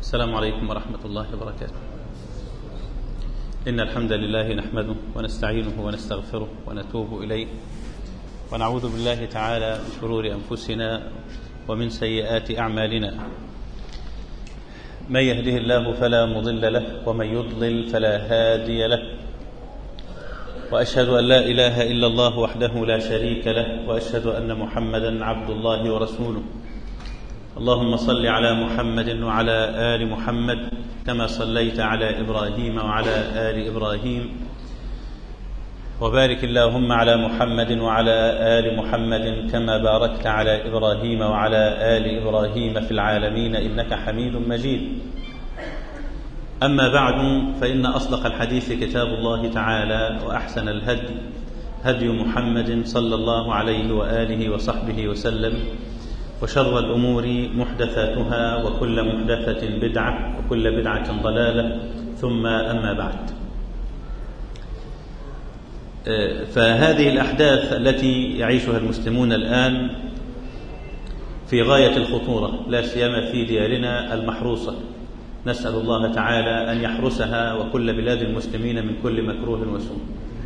السلام عليكم ورحمة الله وبركاته إن الحمد لله نحمده ونستعينه ونستغفره ونتوب إليه ونعوذ بالله تعالى من شرور أنفسنا ومن سيئات أعمالنا من يهده الله فلا مضل له ومن يضلل فلا هادي له وأشهد أن لا إله إلا الله وحده لا شريك له وأشهد أن محمدا عبد الله ورسوله اللهم صل على محمد وعلى آل محمد كما صليت على إبراهيم وعلى آل إبراهيم وبارك اللهم على محمد وعلى آل محمد كما باركت على إبراهيم وعلى آل إبراهيم في العالمين إنك حميد مجيد أما بعد فإن أصدق الحديث كتاب الله تعالى وأحسن الهدي هدي محمد صلى الله عليه وآله وصحبه وسلم وشر الأمور محدثاتها وكل محدثة بدعة وكل بدعة ضلالة ثم أما بعد فهذه الأحداث التي يعيشها المسلمون الآن في غاية الخطورة لا سيما في ديارنا المحروسة نسأل الله تعالى أن يحرسها وكل بلاد المسلمين من كل مكروه وسوء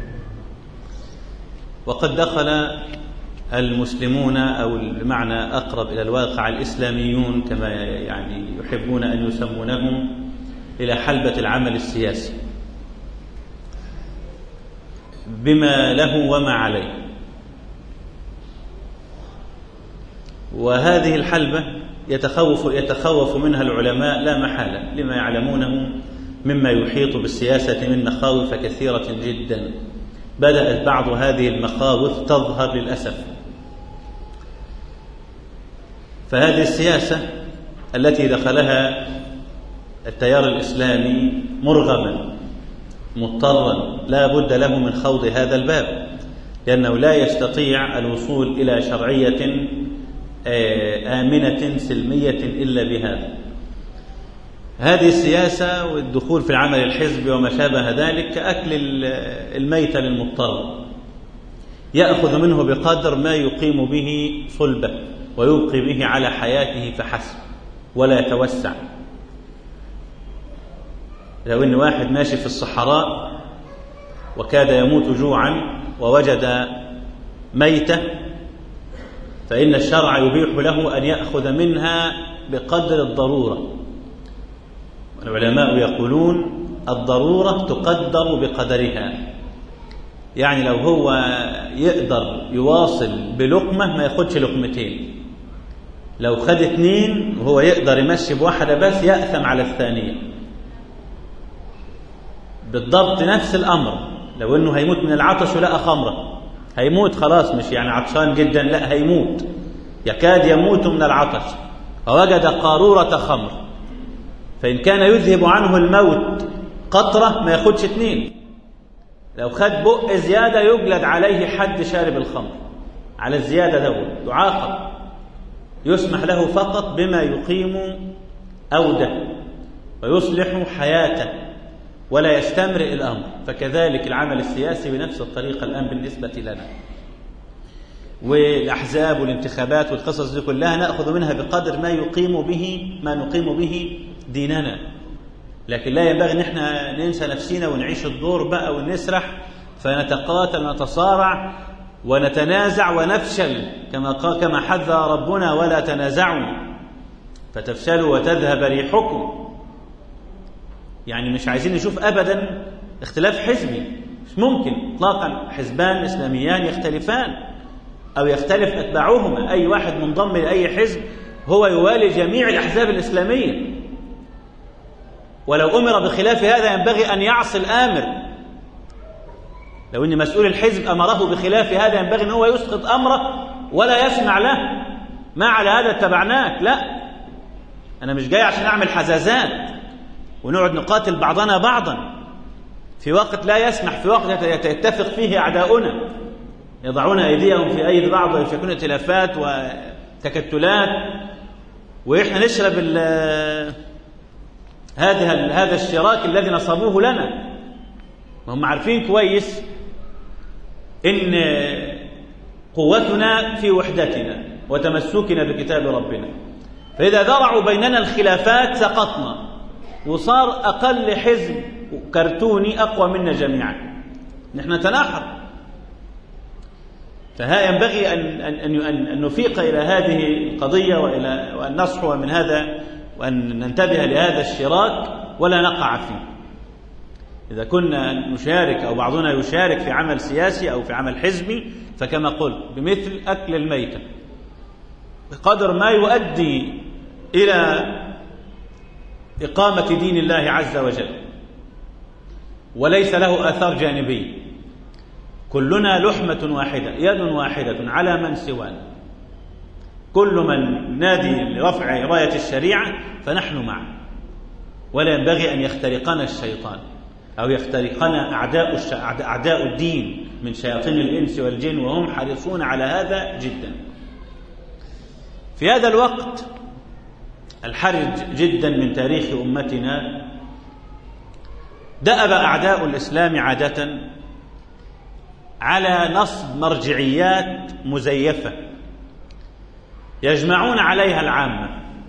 وقد دخل المسلمون أو بمعنى أقرب إلى الواقع الإسلاميون كما يعني يحبون أن يسمونهم إلى حلبة العمل السياسي بما له وما عليه وهذه الحلبة يتخوف يتخوف منها العلماء لا محالة لما يعلمونه مما يحيط بالسياسة من مخاوف كثيرة جدا بدأت بعض هذه المخاوف تظهر للأسف فهذه السياسة التي دخلها التيار الإسلامي مرغما مضطرا لا بد له من خوض هذا الباب لأنه لا يستطيع الوصول إلى شرعية آمنة سلمية إلا بهذا هذه السياسة والدخول في العمل الحزبي وما شابه ذلك كأكل الميت للمضطر يأخذ منه بقدر ما يقيم به صلبه ويبقي به على حياته فحسب ولا يتوسع لو ان واحد ماشي في الصحراء وكاد يموت جوعا ووجد ميته فان الشرع يبيح له ان ياخذ منها بقدر الضروره والعلماء يقولون الضروره تقدر بقدرها يعني لو هو يقدر يواصل بلقمه ما ياخدش لقمتين لو خد اتنين وهو يقدر يمشي بواحده بس ياثم على الثانيه بالضبط نفس الامر لو انه هيموت من العطش ولقى خمره هيموت خلاص مش يعني عطشان جدا لا هيموت يكاد يموت من العطش فوجد قاروره خمر فان كان يذهب عنه الموت قطره ما ياخدش اتنين لو خد بق زياده يجلد عليه حد شارب الخمر على الزياده دوت يعاقب يسمح له فقط بما يقيم أوده ويصلح حياته ولا يستمرئ الأمر فكذلك العمل السياسي بنفس الطريقة الآن بالنسبة لنا والأحزاب والانتخابات والقصص دي كلها نأخذ منها بقدر ما يقيم به ما نقيم به ديننا لكن لا ينبغي ان احنا ننسى نفسنا ونعيش الدور بقى ونسرح فنتقاتل ونتصارع ونتنازع ونفشل كما كما حذر ربنا ولا تنازعوا فتفشلوا وتذهب ريحكم يعني مش عايزين نشوف ابدا اختلاف حزبي مش ممكن اطلاقا حزبان اسلاميان يختلفان او يختلف اتباعهما اي واحد منضم لاي حزب هو يوالي جميع الاحزاب الاسلاميه ولو امر بخلاف هذا ينبغي ان يعصي الامر لو ان مسؤول الحزب امره بخلاف هذا ينبغي ان هو يسقط امره ولا يسمع له ما على هذا اتبعناك لا انا مش جاي عشان اعمل حزازات ونقعد نقاتل بعضنا بعضا في وقت لا يسمح في وقت يتفق فيه اعداؤنا يضعون ايديهم في ايدي بعض ويشكلون ائتلافات وتكتلات واحنا نشرب هذا هذا الشراك الذي نصبوه لنا وهم عارفين كويس ان قوتنا في وحدتنا وتمسكنا بكتاب ربنا فاذا ذرعوا بيننا الخلافات سقطنا وصار أقل حزب كرتوني أقوى منا جميعا نحن نتناحر فها ينبغي أن, أن, أن, أن نفيق إلى هذه القضية وإلى وأن نصحو من هذا وأن ننتبه لهذا الشراك ولا نقع فيه إذا كنا نشارك أو بعضنا يشارك في عمل سياسي أو في عمل حزبي فكما قلت بمثل أكل الميتة بقدر ما يؤدي إلى إقامة دين الله عز وجل وليس له آثار جانبية كلنا لحمة واحدة يد واحدة على من سوانا كل من نادي لرفع راية الشريعة فنحن معه ولا ينبغي أن يخترقنا الشيطان أو يخترقنا أعداء أعداء الدين من شياطين الإنس والجن وهم حريصون على هذا جدا. في هذا الوقت الحرج جدا من تاريخ أمتنا دأب أعداء الإسلام عادة على نصب مرجعيات مزيفة يجمعون عليها العامة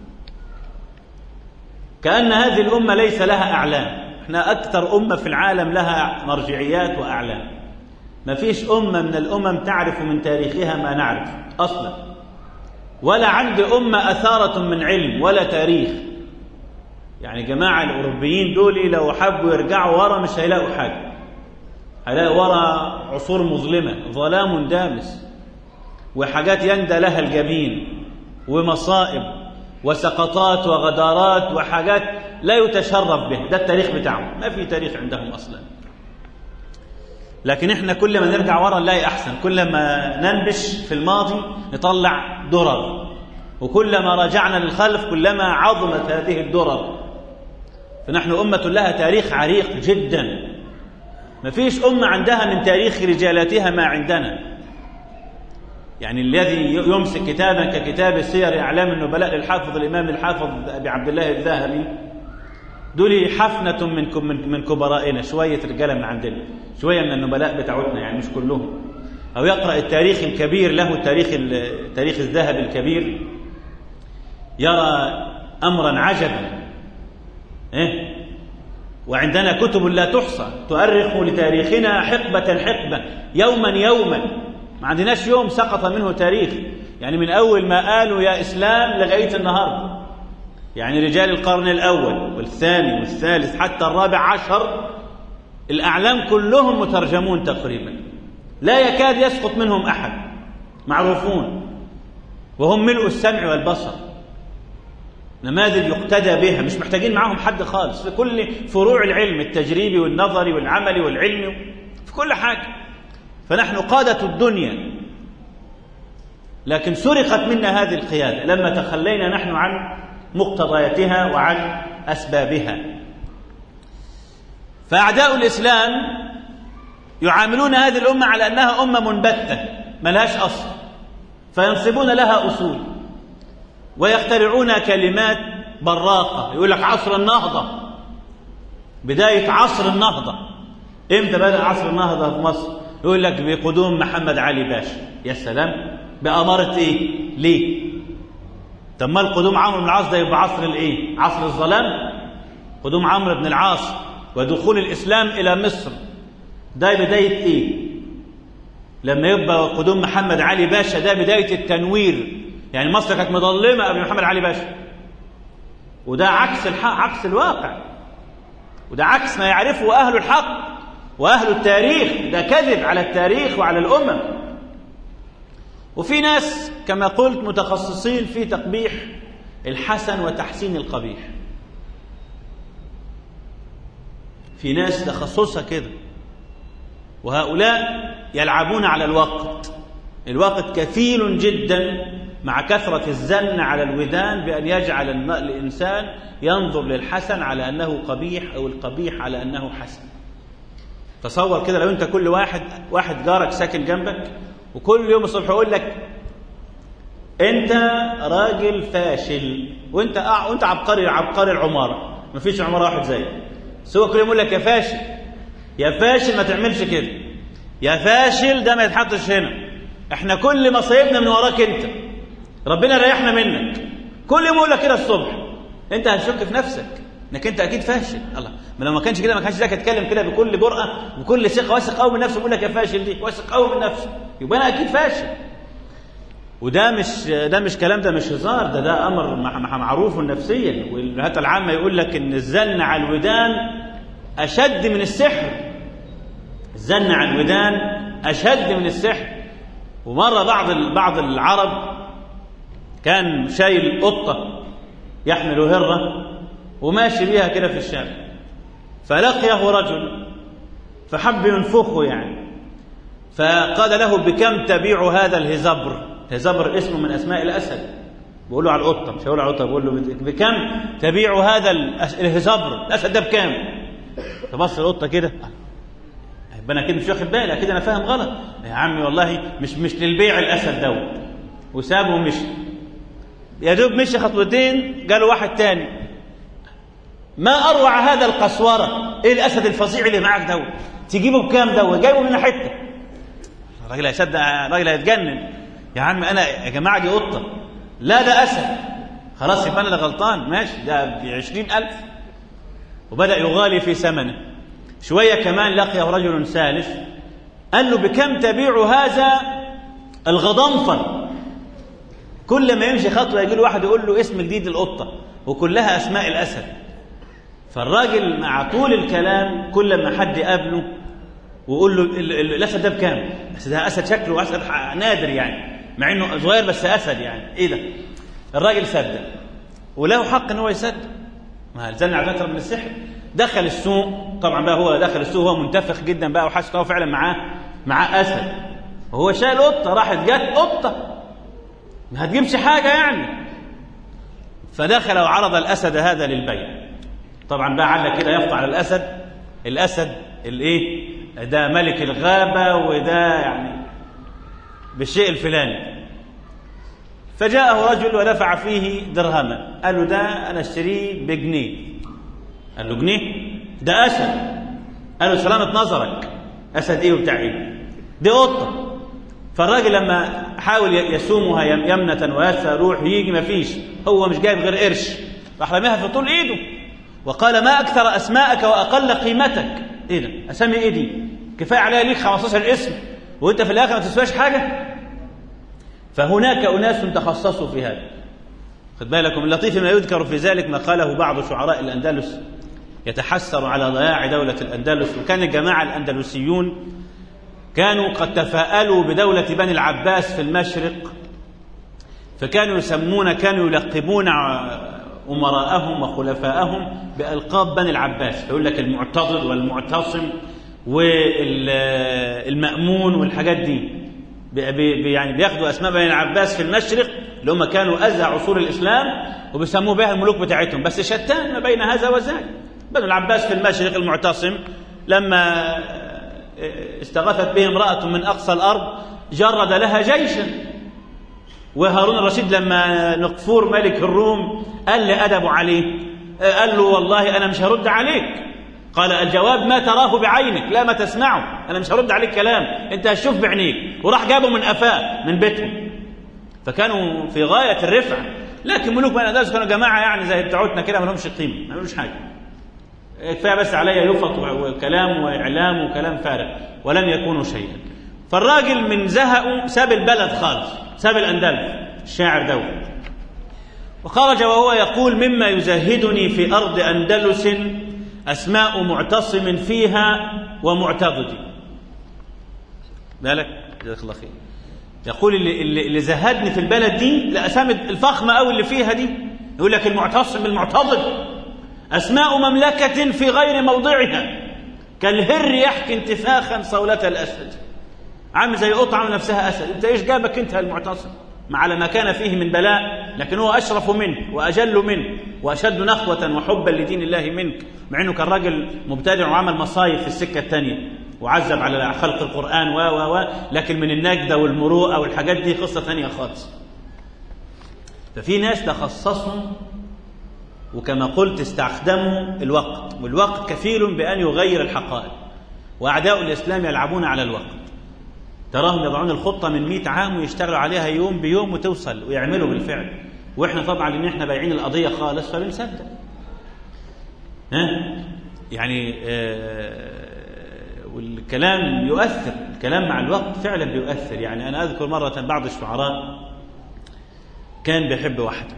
كأن هذه الأمة ليس لها أعلام احنا أكثر أمة في العالم لها مرجعيات وأعلام ما فيش أمة من الأمم تعرف من تاريخها ما نعرف أصلا ولا عند أمة أثارة من علم ولا تاريخ يعني جماعة الأوروبيين دول لو حبوا يرجعوا ورا مش هيلاقوا حاجة هيلاقوا ورا عصور مظلمة ظلام دامس وحاجات يندى لها الجبين ومصائب وسقطات وغدارات وحاجات لا يتشرف به ده التاريخ بتاعهم ما في تاريخ عندهم أصلا لكن احنا كل ما نرجع ورا نلاقي أحسن كل ما ننبش في الماضي نطلع درر وكلما رجعنا للخلف كلما عظمت هذه الدرر فنحن أمة لها تاريخ عريق جدا ما فيش أمة عندها من تاريخ رجالاتها ما عندنا يعني الذي يمسك كتابا ككتاب سير أعلام النبلاء للحافظ الإمام الحافظ أبي عبد الله الذهبي دول حفنة من من من كبرائنا شوية رجالة من عندنا شوية من النبلاء بتاعتنا يعني مش كلهم أو يقرأ التاريخ الكبير له التاريخ التاريخ الذهبي الكبير يرى أمرا عجبا إيه؟ وعندنا كتب لا تحصى تؤرخ لتاريخنا حقبة حقبة يوما يوما ما عندناش يوم سقط منه تاريخ يعني من أول ما قالوا يا إسلام لغاية النهاردة يعني رجال القرن الأول والثاني والثالث حتى الرابع عشر الأعلام كلهم مترجمون تقريبا لا يكاد يسقط منهم أحد معروفون وهم ملء السمع والبصر نماذج يقتدى بها مش محتاجين معاهم حد خالص في كل فروع العلم التجريبي والنظري والعملي والعلمي في كل حاجة فنحن قادة الدنيا لكن سرقت منا هذه القيادة لما تخلينا نحن عن مقتضياتها وعن أسبابها فأعداء الإسلام يعاملون هذه الأمة على أنها أمة منبتة ملهاش أصل فينصبون لها أصول ويخترعون كلمات براقة يقول لك عصر النهضة بداية عصر النهضة امتى بدأ عصر النهضة في مصر يقول لك بقدوم محمد علي باشا يا سلام بأمارة ايه ليه طب ما القدوم عمرو بن العاص ده يبقى عصر الايه عصر الظلام قدوم عمرو بن العاص ودخول الإسلام إلى مصر ده بداية ايه لما يبقى قدوم محمد علي باشا ده بداية التنوير يعني مصر كانت مظلمة قبل محمد علي باشا وده عكس الحق عكس الواقع وده عكس ما يعرفه أهل الحق وأهل التاريخ ده كذب على التاريخ وعلى الأمم وفي ناس كما قلت متخصصين في تقبيح الحسن وتحسين القبيح في ناس تخصصها كده وهؤلاء يلعبون على الوقت الوقت كثير جدا مع كثرة الزن على الودان بأن يجعل الإنسان ينظر للحسن على أنه قبيح أو القبيح على أنه حسن تصور كده لو أنت كل واحد واحد جارك ساكن جنبك وكل يوم الصبح يقول لك أنت راجل فاشل وأنت أع... وأنت عبقري عبقري العمارة مفيش عمارة واحد زيك بس هو كل يوم يقول لك يا فاشل يا فاشل ما تعملش كده يا فاشل ده ما يتحطش هنا احنا كل مصايبنا من وراك انت ربنا ريحنا منك كل يوم يقول لك كده الصبح انت هتشك في نفسك انك انت اكيد فاشل الله ما لو ما كانش كده ما كانش ذاك اتكلم كده بكل جرأه بكل ثقه واثق قوي من نفسه بيقول لك يا فاشل دي واثق قوي من نفسه يبقى انا اكيد فاشل وده مش ده مش كلام ده مش هزار ده ده امر معروف نفسيا والهات العامه يقول لك ان الزن على الودان اشد من السحر الزن على الودان اشد من السحر ومره بعض بعض العرب كان شايل قطه يحمل هره وماشي بيها كده في الشارع فلقيه رجل فحب ينفخه يعني فقال له بكم تبيع هذا الهزبر هزبر اسمه من اسماء الاسد بقول له على القطه مش هقول على القطه بقول له بكم تبيع هذا الهزبر الاسد ده بكام فبص القطه كده يبقى انا كده مش واخد بالي اكيد انا فاهم غلط يا عمي والله مش مش للبيع الاسد دوت وسابه ومشي يا دوب مشي خطوتين جاله واحد تاني ما اروع هذا القسوره ايه الاسد الفظيع اللي معاك دوت تجيبه بكام دوت جايبه من حته الراجل هيصدق الراجل هيتجنن يا عم انا يا جماعه دي قطه لا ده اسد خلاص يبقى انا اللي غلطان ماشي ده ب 20000 وبدا يغالي في ثمنه شويه كمان لقيه رجل ثالث قال له بكم تبيع هذا الغضنفر كل ما يمشي خطوه يجي له واحد يقول له اسم جديد القطه وكلها اسماء الاسد فالراجل مع طول الكلام كل ما حد يقابله ويقول له الاسد ده بكام؟ بس ده اسد شكله اسد نادر يعني مع انه صغير بس اسد يعني ايه ده؟ الراجل صدق وله حق ان هو يصدق ما الزن على فكره من السحر دخل السوق طبعا بقى هو دخل السوق هو منتفخ جدا بقى وحاسس هو فعلا معاه معاه اسد وهو شايل قطه راحت جت قطه ما هتجيبش حاجه يعني فدخل وعرض الاسد هذا للبيع طبعا بقى علق كده يقطع على الاسد الاسد الايه ده ملك الغابه وده يعني بالشيء الفلاني فجاءه رجل ودفع فيه درهما قال له ده انا اشتريه بجنيه قال له جنيه ده اسد قال له سلامة نظرك اسد ايه وبتاع ايه دي قطه فالراجل لما حاول يسومها يمنة ويسرى يروح يجي مفيش هو مش جايب غير قرش راح رميها في طول ايده وقال ما اكثر اسماءك واقل قيمتك ايه ده اسامي ايه دي كفايه عليها ليك 15 اسم وانت في الاخر ما تسواش حاجه فهناك اناس تخصصوا في هذا خد بالكم اللطيف ما يذكر في ذلك ما قاله بعض شعراء الاندلس يتحسر على ضياع دوله الاندلس وكان الجماعه الاندلسيون كانوا قد تفاءلوا بدوله بني العباس في المشرق فكانوا يسمون كانوا يلقبون امراءهم وخلفاءهم بالقاب بني العباس يقول لك المعتضد والمعتصم والمأمون والحاجات دي بي يعني بياخدوا اسماء بني العباس في المشرق اللي هم كانوا ازهى عصور الاسلام وبيسموا بها الملوك بتاعتهم بس شتان ما بين هذا وذاك بنو العباس في المشرق المعتصم لما استغاثت به امرأة من أقصى الأرض جرد لها جيشا وهارون الرشيد لما نقفور ملك الروم قال لأدب عليه قال له والله أنا مش هرد عليك قال الجواب ما تراه بعينك لا ما تسمعه أنا مش هرد عليك كلام أنت هتشوف بعينيك وراح جابه من أفاه من بيتهم فكانوا في غاية الرفعة لكن ملوك بني الأندلس كانوا جماعة يعني زي بتوعتنا كده ما لهمش قيمة ما لهمش حاجة كفايه بس عليا يفط وكلام واعلام وكلام فارغ ولم يكونوا شيئا فالراجل من زهقه ساب البلد خالص ساب الاندلس الشاعر دوت وخرج وهو يقول مما يزهدني في ارض اندلس اسماء معتصم فيها ومعتضد بالك جزاك الله خير يقول اللي, اللي, اللي زهدني في البلد دي الاسامي الفخمه قوي اللي فيها دي يقول لك المعتصم المعتضد أسماء مملكة في غير موضعها كالهر يحكي انتفاخا صولة الأسد عامل زي قطعة عامل نفسها أسد أنت إيش جابك أنت المعتصم على ما كان فيه من بلاء لكن هو أشرف منه وأجل منه وأشد نخوة وحبا لدين الله منك مع أنه كان راجل مبتدع وعمل مصايب في السكة الثانية وعذب على خلق القرآن و و و لكن من النجدة والمروءة والحاجات دي قصة ثانية خالص ففي ناس تخصصهم وكما قلت استخدموا الوقت والوقت كفيل بأن يغير الحقائق وأعداء الإسلام يلعبون على الوقت تراهم يضعون الخطة من مئة عام ويشتغلوا عليها يوم بيوم وتوصل ويعملوا بالفعل وإحنا طبعا لأن إحنا بايعين القضية خالص فبنصدق ها يعني آه والكلام يؤثر الكلام مع الوقت فعلا بيؤثر يعني أنا أذكر مرة بعض الشعراء كان بيحب واحدة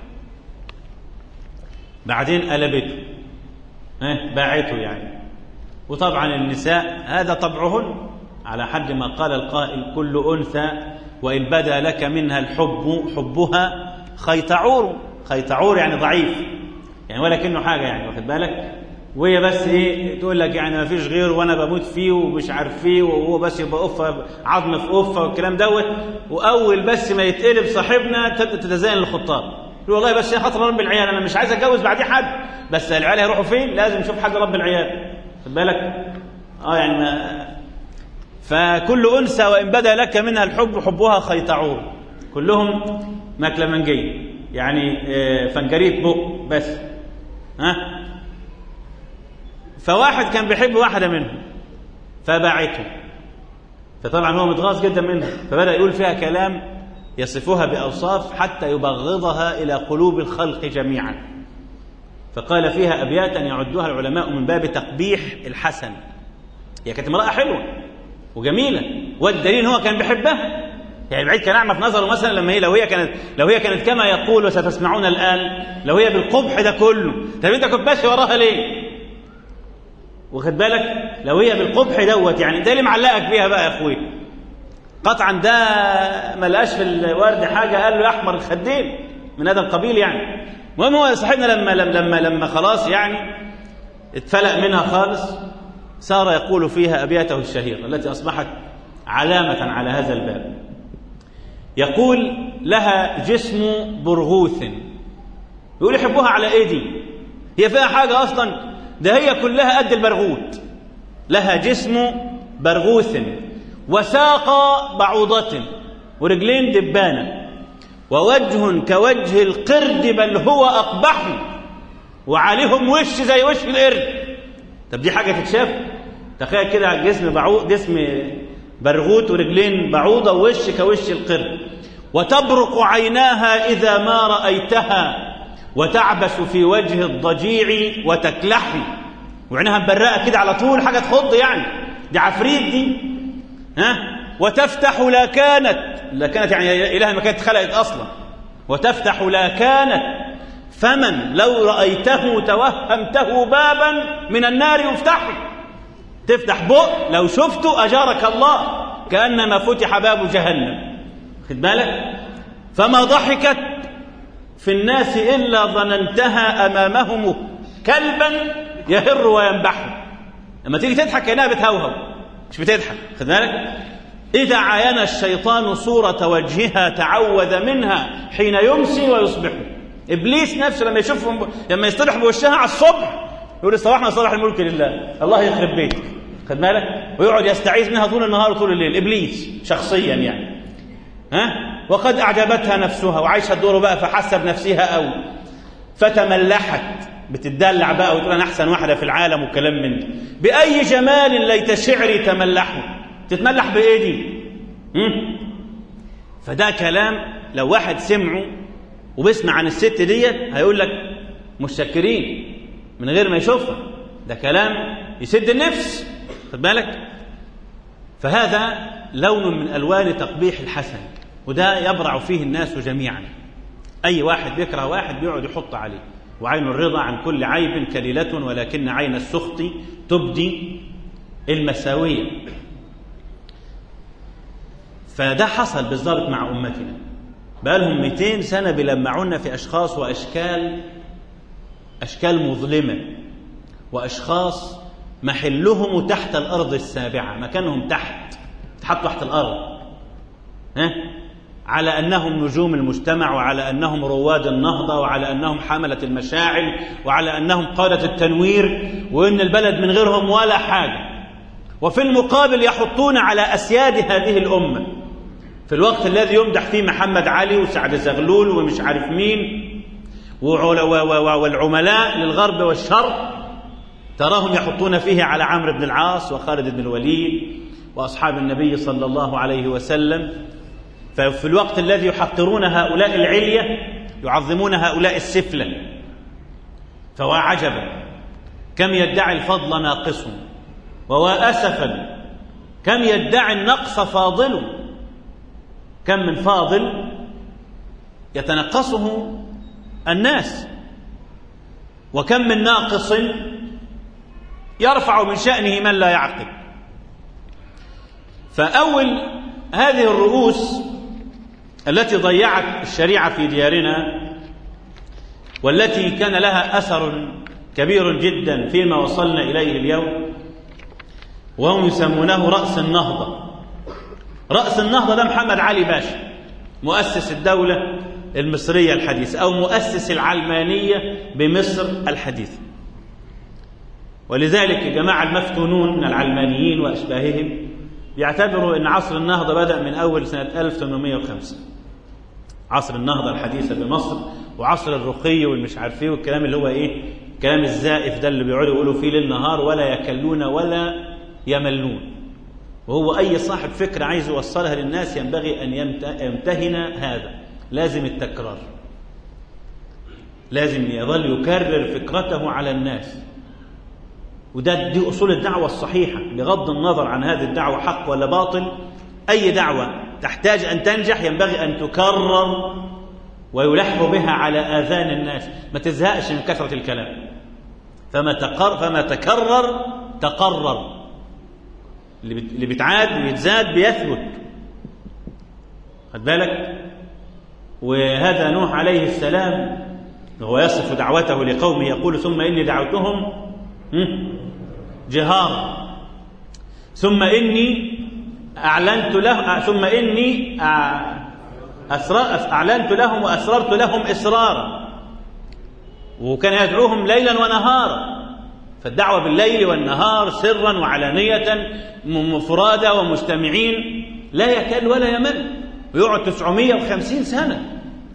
بعدين قلبته اه باعته يعني وطبعا النساء هذا طبعهن على حد ما قال القائل كل أنثى وإن بدا لك منها الحب حبها خيتعور خيتعور يعني ضعيف يعني ولا كأنه حاجة يعني واخد بالك وهي بس ايه تقول لك يعني ما فيش غيره وانا بموت فيه ومش عارف فيه وهو بس يبقى قفه عظم في قفه والكلام دوت واول بس ما يتقلب صاحبنا تبدا تتزين الخطاب يقول والله بس يا خاطر رب العيال انا مش عايز اتجوز بعديه حد بس العيال هيروحوا فين لازم نشوف حد رب العيال خد بالك اه يعني ما فكل انثى وان بدا لك منها الحب حبها خيطعون كلهم مكلمنجيه يعني فنجريه بق بس ها فواحد كان بيحب واحدة منهم فباعته فطبعا هو متغاظ جدا منها فبدأ يقول فيها كلام يصفها بأوصاف حتى يبغضها إلى قلوب الخلق جميعا فقال فيها أبياتا يعدها العلماء من باب تقبيح الحسن هي كانت امرأة حلوة وجميلة والدليل هو كان بيحبها يعني بعيد كان أعمى في نظره مثلا لما هي لو هي كانت لو هي كانت كما يقول وستسمعون الآن لو هي بالقبح ده كله طب أنت كنت ماشي وراها ليه؟ واخد بالك لو هي بالقبح دوت يعني ده اللي معلقك بيها بقى يا اخوي قطعا ده ما لقاش في الورد حاجه قال له احمر الخدين من هذا القبيل يعني المهم هو صاحبنا لما لما لما, لما خلاص يعني اتفلق منها خالص صار يقول فيها ابياته الشهيره التي اصبحت علامه على هذا الباب يقول لها جسم برغوث يقول يحبوها على ايدي هي فيها حاجه اصلا ده هي كلها قد البرغوث لها جسم برغوث وساق بعوضة ورجلين دبانة ووجه كوجه القرد بل هو أقبح وعليهم وش زي وش القرد طب دي حاجة تتشاف تخيل كده جسم بعوض جسم برغوث ورجلين بعوضة ووش كوش القرد وتبرق عيناها إذا ما رأيتها وتعبس في وجه الضجيع وتكلحي وعينها مبرقه كده على طول حاجه تخض يعني دي عفريت دي ها وتفتح لا كانت لا كانت يعني الها ما كانت اتخلقت اصلا وتفتح لا كانت فمن لو رايته توهمته بابا من النار يفتح تفتح بق لو شفته اجارك الله كانما فتح باب جهنم خد بالك فما ضحكت في الناس إلا ظننتها أمامهم كلبا يهر وينبح لما تيجي تضحك كأنها بتهوهو مش بتضحك خد بالك إذا عاين الشيطان صورة وجهها تعوذ منها حين يمسي ويصبح إبليس نفسه لما يشوفهم لما يصطلح بوشها على الصبح يقول صباحنا صلاح الملك لله الله يخرب بيتك خد بالك ويقعد يستعيذ منها طول النهار وطول الليل إبليس شخصيا يعني ها وقد أعجبتها نفسها وعايشة الدور بقى فحسب نفسها أو فتملحت بتدلع بقى وتقول أنا أحسن واحدة في العالم وكلام من ده بأي جمال ليت شعري تملحوا تتملح بإيه دي؟ فده كلام لو واحد سمعه وبيسمع عن الست ديت هيقول لك مشكرين من غير ما يشوفها ده كلام يسد النفس خد بالك فهذا لون من ألوان تقبيح الحسن وده يبرع فيه الناس جميعا أي واحد بيكره واحد بيقعد يحط عليه وعين الرضا عن كل عيب كليلة ولكن عين السخط تبدي المساوية فده حصل بالضبط مع أمتنا بقى لهم 200 سنة بيلمعونا في أشخاص وأشكال أشكال مظلمة وأشخاص محلهم تحت الأرض السابعة مكانهم تحت تحط تحت الأرض ها على أنهم نجوم المجتمع وعلى أنهم رواد النهضة وعلى أنهم حملة المشاعل وعلى أنهم قادة التنوير وإن البلد من غيرهم ولا حاجة وفي المقابل يحطون على أسياد هذه الأمة في الوقت الذي يمدح فيه محمد علي وسعد زغلول ومش عارف مين والعملاء للغرب والشرق تراهم يحطون فيه على عمرو بن العاص وخالد بن الوليد واصحاب النبي صلى الله عليه وسلم ففي الوقت الذي يحقرون هؤلاء العليه يعظمون هؤلاء السفله فوا عجبا كم يدعي الفضل ناقص وواسفا كم يدعي النقص فاضل كم من فاضل يتنقصه الناس وكم من ناقص يرفع من شأنه من لا يعقل فأول هذه الرؤوس التي ضيعت الشريعة في ديارنا والتي كان لها أثر كبير جدا فيما وصلنا إليه اليوم وهم يسمونه رأس النهضة رأس النهضة ده محمد علي باشا مؤسس الدولة المصرية الحديثة أو مؤسس العلمانية بمصر الحديثة ولذلك الجماعة المفتونون من العلمانيين وأشباههم يعتبروا أن عصر النهضة بدأ من أول سنة 1805 عصر النهضة الحديثة بمصر وعصر الرقي والمش عارف ايه والكلام اللي هو ايه الكلام الزائف ده اللي بيقعدوا يقولوا فيه ليل نهار ولا يكلون ولا يملون وهو أي صاحب فكرة عايز يوصلها للناس ينبغي أن يمتهن هذا لازم التكرار لازم يظل يكرر فكرته على الناس وده دي أصول الدعوة الصحيحة بغض النظر عن هذه الدعوة حق ولا باطل أي دعوة تحتاج أن تنجح ينبغي أن تكرر ويلح بها على آذان الناس ما تزهقش من كثرة الكلام فما, تقر فما تكرر تقرر اللي بيتعاد بيتزاد بيثبت خد بالك وهذا نوح عليه السلام وهو يصف دعوته لقومه يقول ثم إني دعوتهم جهارا ثم إني أعلنت له ثم إني أعلنت لهم وأسررت لهم إسرارا وكان يدعوهم ليلا ونهارا فالدعوة بالليل والنهار سرا وعلانية مفرادة ومجتمعين لا يكل ولا يمل ويقعد 950 سنة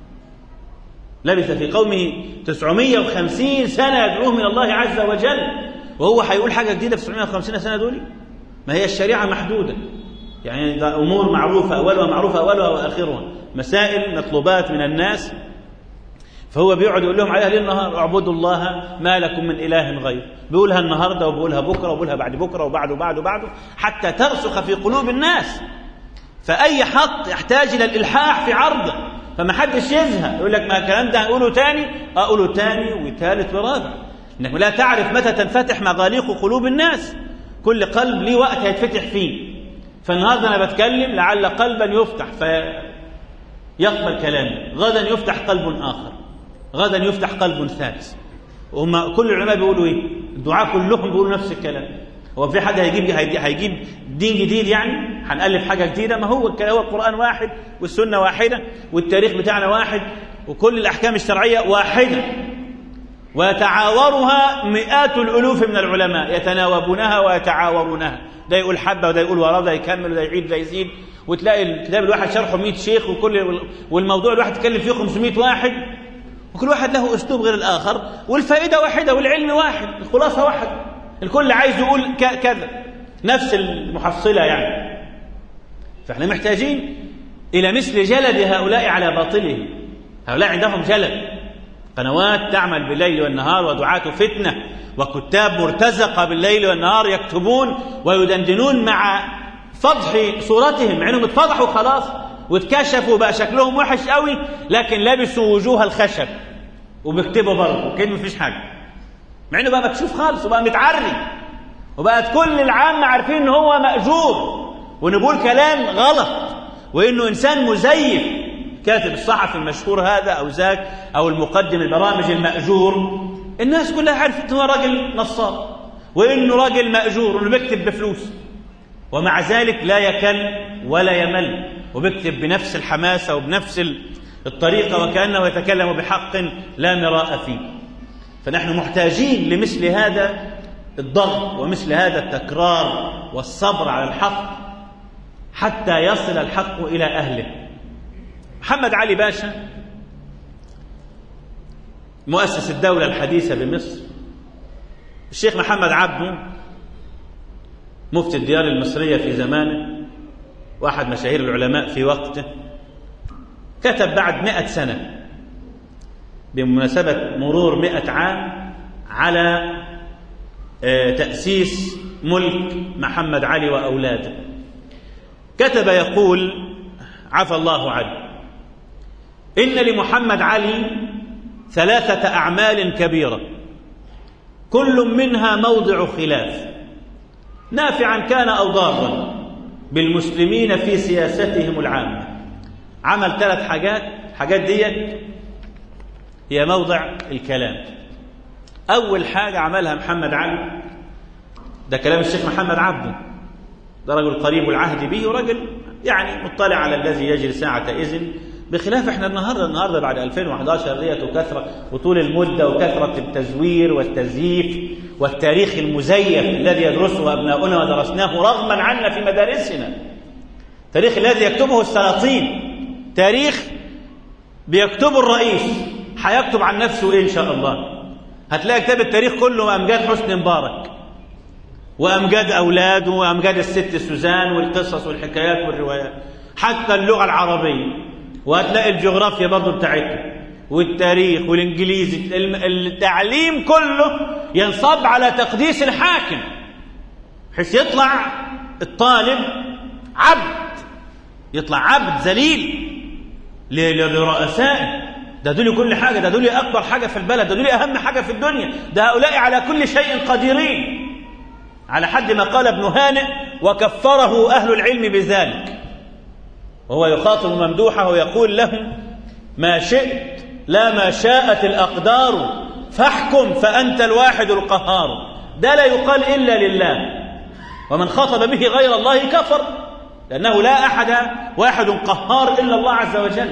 لبث في قومه 950 سنة يدعوهم إلى الله عز وجل وهو هيقول حاجة جديدة في 950 سنة دول ما هي الشريعة محدودة يعني ده أمور معروفة أولها معروفة أولها وآخرها مسائل مطلوبات من الناس فهو بيقعد يقول لهم عليها ليل نهار اعبدوا الله ما لكم من اله غير بيقولها النهارده وبيقولها بكره وبيقولها بعد بكره وبعده وبعده وبعده حتى ترسخ في قلوب الناس فاي حق يحتاج الى الالحاح في عرضه فما حدش يزهق يقول لك ما الكلام ده هنقوله تاني اقوله تاني وثالث ورابع انك لا تعرف متى تنفتح مغاليق قلوب الناس كل قلب ليه وقت هيتفتح فيه فالنهارده انا بتكلم لعل قلبا يفتح فيقبل كلامي غدا يفتح قلب اخر غدا يفتح قلب ثالث وهم كل العلماء بيقولوا ايه الدعاء كلهم بيقولوا نفس الكلام هو في حد هيجيب هيجيب دين جديد يعني هنألف حاجه جديده ما هو هو القرآن واحد والسنه واحده والتاريخ بتاعنا واحد وكل الاحكام الشرعيه واحده ويتعاورها مئات الالوف من العلماء يتناوبونها ويتعاورونها ده يقول حبه وده يقول وراه ده يكمل وده يعيد وده يزيد وتلاقي الكتاب الواحد شرحه 100 شيخ وكل والموضوع الواحد يتكلم فيه 500 واحد وكل واحد له اسلوب غير الاخر والفائده واحده والعلم واحد الخلاصه واحده الكل عايز يقول كذا نفس المحصله يعني فاحنا محتاجين الى مثل جلد هؤلاء على باطله هؤلاء عندهم جلد قنوات تعمل بالليل والنهار ودعاة فتنه وكتاب مرتزقه بالليل والنهار يكتبون ويدندنون مع فضح صورتهم مع انهم اتفضحوا خلاص واتكشفوا بقى شكلهم وحش قوي لكن لبسوا وجوه الخشب وبيكتبوا برضه كده مفيش حاجه مع انه بقى مكشوف خالص وبقى متعري وبقت كل العامة عارفين ان هو مأجور وانه بيقول كلام غلط وانه انسان مزيف كاتب الصحفي المشهور هذا او ذاك او المقدم البرامج المأجور الناس كلها عرفت ان هو راجل نصاب وانه راجل مأجور وانه بيكتب بفلوس ومع ذلك لا يكل ولا يمل وبيكتب بنفس الحماسة وبنفس الطريقة وكأنه يتكلم بحق لا مراء فيه فنحن محتاجين لمثل هذا الضغط ومثل هذا التكرار والصبر على الحق حتى يصل الحق إلى أهله محمد علي باشا مؤسس الدولة الحديثة بمصر الشيخ محمد عبده مفتي الديار المصرية في زمانه واحد مشاهير العلماء في وقته كتب بعد مئة سنة بمناسبة مرور مئة عام على تأسيس ملك محمد علي وأولاده كتب يقول عفى الله عنه إن لمحمد علي ثلاثة أعمال كبيرة كل منها موضع خلاف نافعا كان أو ضارا بالمسلمين في سياستهم العامة عمل ثلاث حاجات حاجات ديت هي موضع الكلام أول حاجة عملها محمد علي ده كلام الشيخ محمد عبده ده رجل قريب العهد به ورجل يعني مطلع على الذي يجري ساعة إذن بخلاف احنا النهارده النهارده بعد 2011 ديت وكثره وطول المده وكثره التزوير والتزييف والتاريخ المزيف الذي يدرسه ابناؤنا ودرسناه رغما عنا في مدارسنا. التاريخ الذي يكتبه السلاطين تاريخ بيكتبه الرئيس هيكتب عن نفسه ايه ان شاء الله. هتلاقي كتاب التاريخ كله امجاد حسني مبارك وامجاد اولاده وامجاد الست سوزان والقصص والحكايات والروايات حتى اللغه العربيه وهتلاقي الجغرافيا برضه بتاعتنا والتاريخ والانجليزي التعليم كله ينصب على تقديس الحاكم بحيث يطلع الطالب عبد يطلع عبد ذليل لرؤسائه ده دول كل حاجة ده دول أكبر حاجة في البلد ده دول أهم حاجة في الدنيا ده هؤلاء على كل شيء قديرين على حد ما قال ابن هانئ وكفره أهل العلم بذلك وهو يخاطب ممدوحه ويقول له ما شئت لا ما شاءت الأقدار فاحكم فأنت الواحد القهار ده لا يقال إلا لله ومن خاطب به غير الله كفر لأنه لا أحد واحد قهار إلا الله عز وجل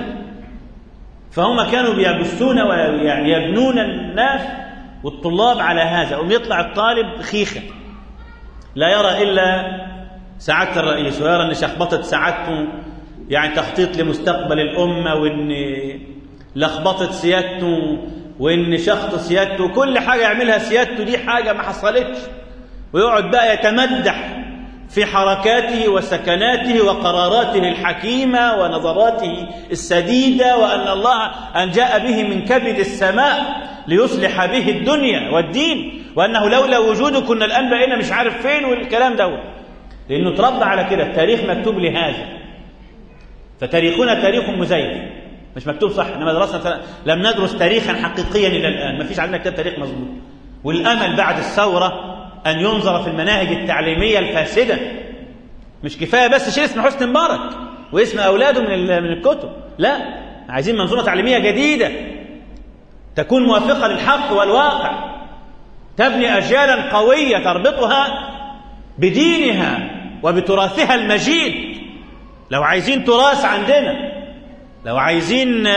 فهم كانوا بيبثون ويعني يبنون الناس والطلاب على هذا وم يطلع الطالب خيخة لا يرى إلا سعادة الرئيس ويرى أن شخبطة سعادته يعني تخطيط لمستقبل الأمة وإن لخبطة سيادته وإن شخط سيادته كل حاجة يعملها سيادته دي حاجة ما حصلتش ويقعد بقى يتمدح في حركاته وسكناته وقراراته الحكيمة ونظراته السديدة وأن الله أن جاء به من كبد السماء ليصلح به الدنيا والدين وأنه لولا وجوده كنا الآن بقينا مش عارف فين والكلام دوت لأنه تربى على كده التاريخ مكتوب لهذا فتاريخنا تاريخ مزيف مش مكتوب صح انما درسنا لم ندرس تاريخا حقيقيا الى الان ما فيش عندنا كتاب تاريخ مظبوط والامل بعد الثوره ان ينظر في المناهج التعليميه الفاسده مش كفايه بس شيل اسم حسني مبارك واسم اولاده من من الكتب لا عايزين منظومه تعليميه جديده تكون موافقه للحق والواقع تبني اجيالا قويه تربطها بدينها وبتراثها المجيد لو عايزين تراث عندنا لو عايزين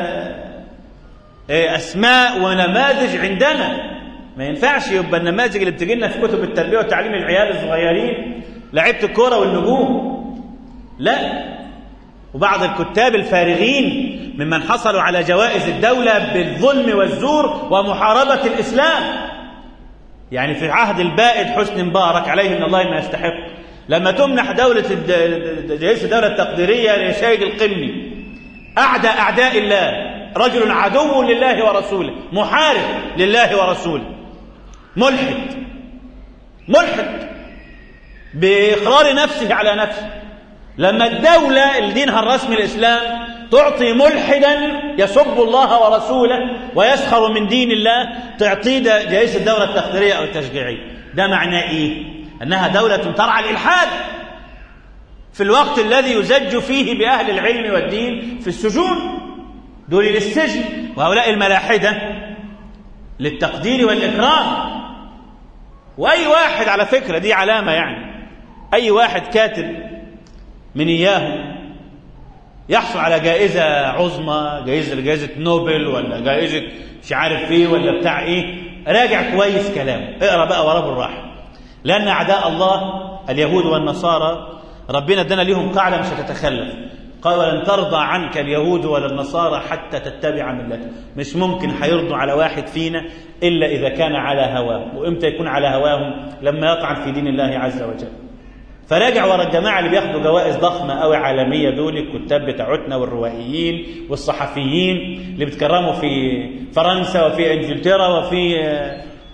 اسماء ونماذج عندنا ما ينفعش يبقى النماذج اللي بتجي لنا في كتب التربيه والتعليم العيال الصغيرين لعيبه الكوره والنجوم لا وبعض الكتاب الفارغين ممن حصلوا على جوائز الدوله بالظلم والزور ومحاربه الاسلام يعني في عهد البائد حسني مبارك عليه من الله ما يستحق لما تمنح دولة جيش الدولة التقديرية لسيد القمني أعدى أعداء الله رجل عدو لله ورسوله محارب لله ورسوله ملحد ملحد بإقرار نفسه على نفسه لما الدولة اللي دينها الرسمي الإسلام تعطي ملحدا يسب الله ورسوله ويسخر من دين الله تعطيه جيش الدولة التقديرية أو التشجيعية ده معناه إيه؟ أنها دولة ترعى الإلحاد في الوقت الذي يزج فيه بأهل العلم والدين في السجون دول للسجن وهؤلاء الملاحدة للتقدير والإكرام وأي واحد على فكرة دي علامة يعني أي واحد كاتب من إياهم يحصل على جائزة عظمى جائزة جائزة نوبل ولا جائزة مش عارف ايه ولا بتاع ايه راجع كويس كلامه اقرا بقى وراه بالراحه لأن أعداء الله اليهود والنصارى ربنا ادانا ليهم قاعدة مش هتتخلف قال ولن ترضى عنك اليهود ولا النصارى حتى تتبع ملتهم مش ممكن هيرضوا على واحد فينا إلا إذا كان على هواه وإمتى يكون على هواهم لما يطعن في دين الله عز وجل فراجع ورا الجماعة اللي بياخدوا جوائز ضخمة أوي عالمية دول الكتاب بتاعتنا والروائيين والصحفيين اللي بيتكرموا في فرنسا وفي انجلترا وفي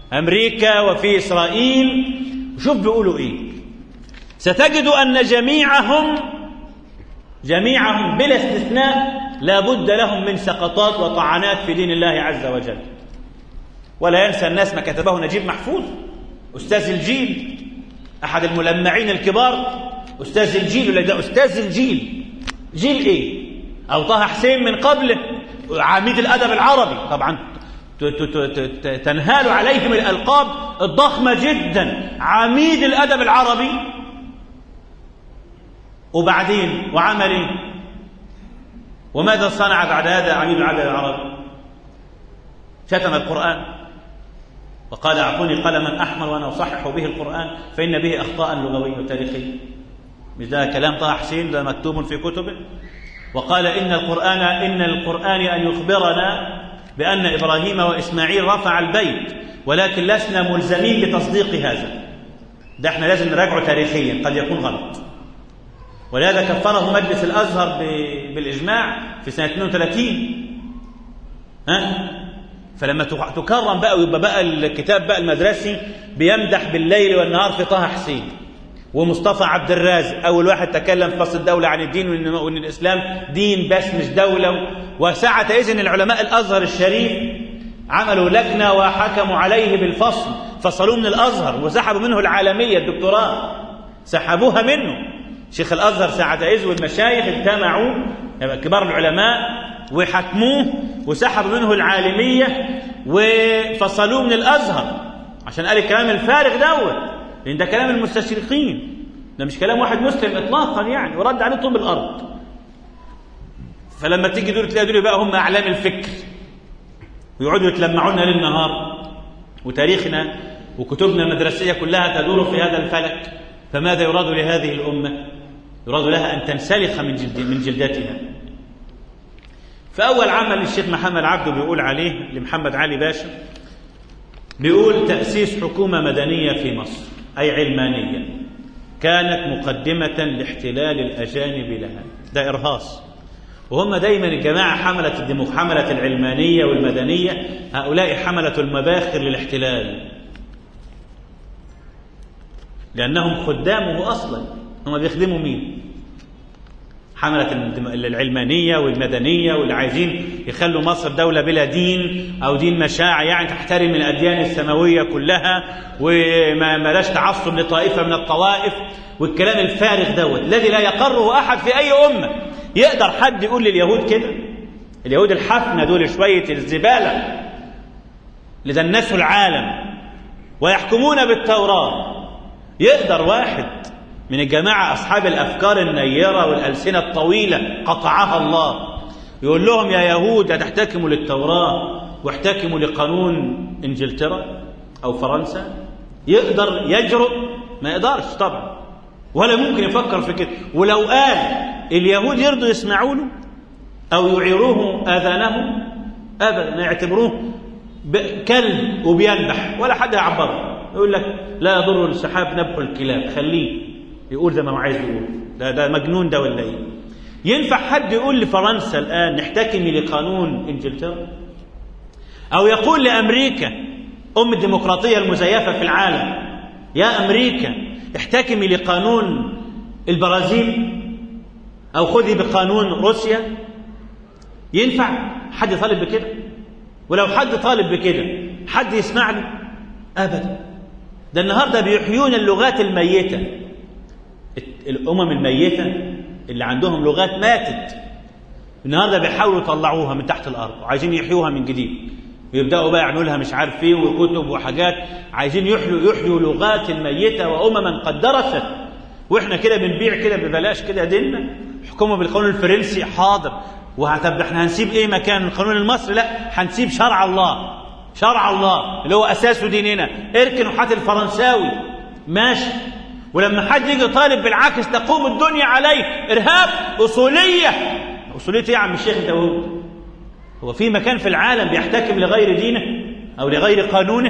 أمريكا وفي إسرائيل وشوف بيقولوا إيه ستجد أن جميعهم جميعهم بلا استثناء لا بد لهم من سقطات وطعنات في دين الله عز وجل ولا ينسى الناس ما كتبه نجيب محفوظ أستاذ الجيل أحد الملمعين الكبار أستاذ الجيل ولا ده أستاذ الجيل جيل إيه أو طه حسين من قبله عميد الأدب العربي طبعا تنهال عليهم الألقاب الضخمة جدا عميد الأدب العربي وبعدين وعمل ايه وماذا صنع بعد هذا عميد الأدب العربي شتم القرآن وقال أعطوني قلما أحمر وأنا أصحح به القرآن فإن به أخطاء لغوية وتاريخية مش ده كلام طه حسين ده مكتوب في كتبه وقال إن القرآن إن القرآن أن يخبرنا بأن إبراهيم وإسماعيل رفع البيت ولكن لسنا ملزمين بتصديق هذا ده احنا لازم نراجعه تاريخيا قد يكون غلط ولهذا كفره مجلس الأزهر بالإجماع في سنة 32 ها فلما تكرم بقى ويبقى بقى الكتاب بقى المدرسي بيمدح بالليل والنهار في طه حسين ومصطفى عبد الرازق اول واحد تكلم في فصل الدوله عن الدين وان وان الاسلام دين بس مش دوله وساعه اذن العلماء الازهر الشريف عملوا لجنه وحكموا عليه بالفصل فصلوه من الازهر وسحبوا منه العالميه الدكتوراه سحبوها منه شيخ الازهر ساعه اذ والمشايخ اجتمعوا كبار العلماء وحكموه وسحبوا منه العالميه وفصلوه من الازهر عشان قال الكلام الفارغ دوت لان ده كلام المستشرقين ده مش كلام واحد مسلم اطلاقا يعني ورد عليه طوب الارض فلما تيجي دول تلاقي دول بقى هم اعلام الفكر ويقعدوا يتلمعونا ليل نهار وتاريخنا وكتبنا المدرسيه كلها تدور في هذا الفلك فماذا يراد لهذه الامه؟ يراد لها ان تنسلخ من جلد من جلدتها. فاول عمل الشيخ محمد عبده بيقول عليه لمحمد علي باشا بيقول تاسيس حكومه مدنيه في مصر أي علمانية كانت مقدمة لاحتلال الأجانب لها ده إرهاص وهم دايما الجماعة حملة الدمو حملة العلمانية والمدنية هؤلاء حملة المباخر للاحتلال لأنهم خدامه أصلا هم بيخدموا مين حملة العلمانية والمدنية واللي عايزين يخلوا مصر دولة بلا دين أو دين مشاع يعني تحترم الأديان السماوية كلها وما ملاش تعصب لطائفة من الطوائف والكلام الفارغ دوت الذي لا يقره أحد في أي أمة يقدر حد يقول لليهود كده اليهود الحفنة دول شوية الزبالة اللي دنسوا العالم ويحكمون بالتوراة يقدر واحد من الجماعة أصحاب الأفكار النيرة والألسنة الطويلة قطعها الله يقول لهم يا يهود هتحتكموا للتوراة واحتكموا لقانون إنجلترا أو فرنسا يقدر يجرؤ ما يقدرش طبعا ولا ممكن يفكر في كده ولو قال اليهود يرضوا يسمعوا له أو يعيروه آذانهم أبدا يعتبروه كلب وبينبح ولا حد يعبره يقول لك لا يضر السحاب نبح الكلاب خليه يقول زي ما هو عايز يقول ده ده مجنون ده ولا ايه ينفع حد يقول لفرنسا الان نحتكمي لقانون انجلترا او يقول لامريكا ام الديمقراطيه المزيفه في العالم يا امريكا احتكمي لقانون البرازيل او خذي بقانون روسيا ينفع حد يطالب بكده ولو حد طالب بكده حد يسمع له ابدا ده النهارده بيحيون اللغات الميته الامم الميته اللي عندهم لغات ماتت النهارده بيحاولوا يطلعوها من تحت الارض وعايزين يحيوها من جديد ويبداوا بقى يعملوا لها مش عارف ايه وكتب وحاجات عايزين يحيوا يحيوا لغات الميته وامما قد درست واحنا كده بنبيع كده ببلاش كده ديننا حكموا بالقانون الفرنسي حاضر وهتبقى احنا هنسيب ايه مكان القانون المصري لا هنسيب شرع الله شرع الله اللي هو اساس ديننا اركن وحات الفرنساوي ماشي ولما حد يجي طالب بالعكس تقوم الدنيا عليه ارهاب اصوليه اصوليه ايه يا عم الشيخ انت هو هو في مكان في العالم بيحتكم لغير دينه او لغير قانونه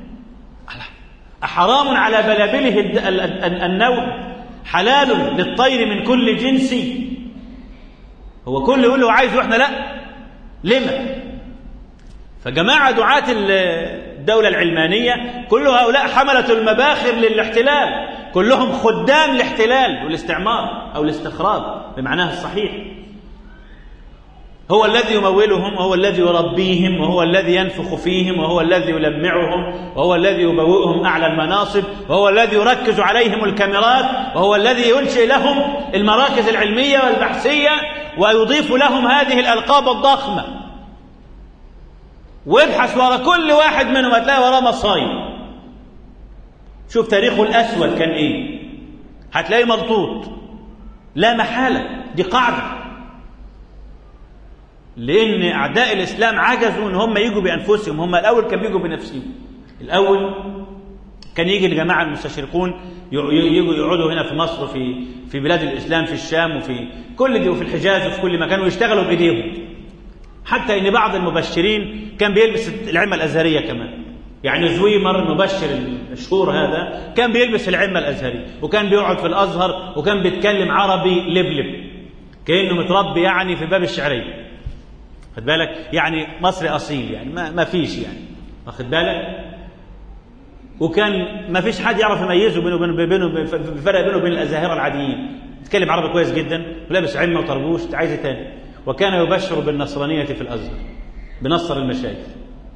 أحرام على بلابله النوع حلال للطير من كل جنس هو كل يقول له عايز واحنا لا لما فجماعة دعاة الدولة العلمانية كل هؤلاء حملة المباخر للاحتلال كلهم خدام الاحتلال والاستعمار أو الاستخراج بمعناها الصحيح هو الذي يمولهم وهو الذي يربيهم وهو الذي ينفخ فيهم وهو الذي يلمعهم وهو الذي يبوئهم أعلى المناصب وهو الذي يركز عليهم الكاميرات وهو الذي ينشئ لهم المراكز العلمية والبحثية ويضيف لهم هذه الألقاب الضخمة وابحث ورا كل واحد منهم هتلاقي وراه مصايب شوف تاريخه الأسود كان إيه هتلاقيه ملطوط لا محالة دي قاعدة لأن أعداء الإسلام عجزوا إن هم يجوا بأنفسهم هم الأول كانوا بيجوا بنفسهم الأول كان يجي الجماعة المستشرقون يجوا يقعدوا هنا في مصر وفي في بلاد الإسلام في الشام وفي كل دي وفي الحجاز وفي كل مكان ويشتغلوا بإيديهم حتى إن بعض المبشرين كان بيلبس العمة الأزهرية كمان يعني زويمر المبشر المشهور هذا كان بيلبس العمة الأزهرية وكان بيقعد في الأزهر وكان بيتكلم عربي لبلب كأنه متربي يعني في باب الشعرية خد بالك يعني مصري أصيل يعني ما, ما فيش يعني واخد بالك وكان ما فيش حد يعرف يميزه بينه وبين بينه بفرق بينه وبين الأزاهرة العاديين يتكلم عربي كويس جدا ولابس عمة وطربوش عايز إيه تاني وكان يبشر بالنصرانية في الأزهر بنصر المشايخ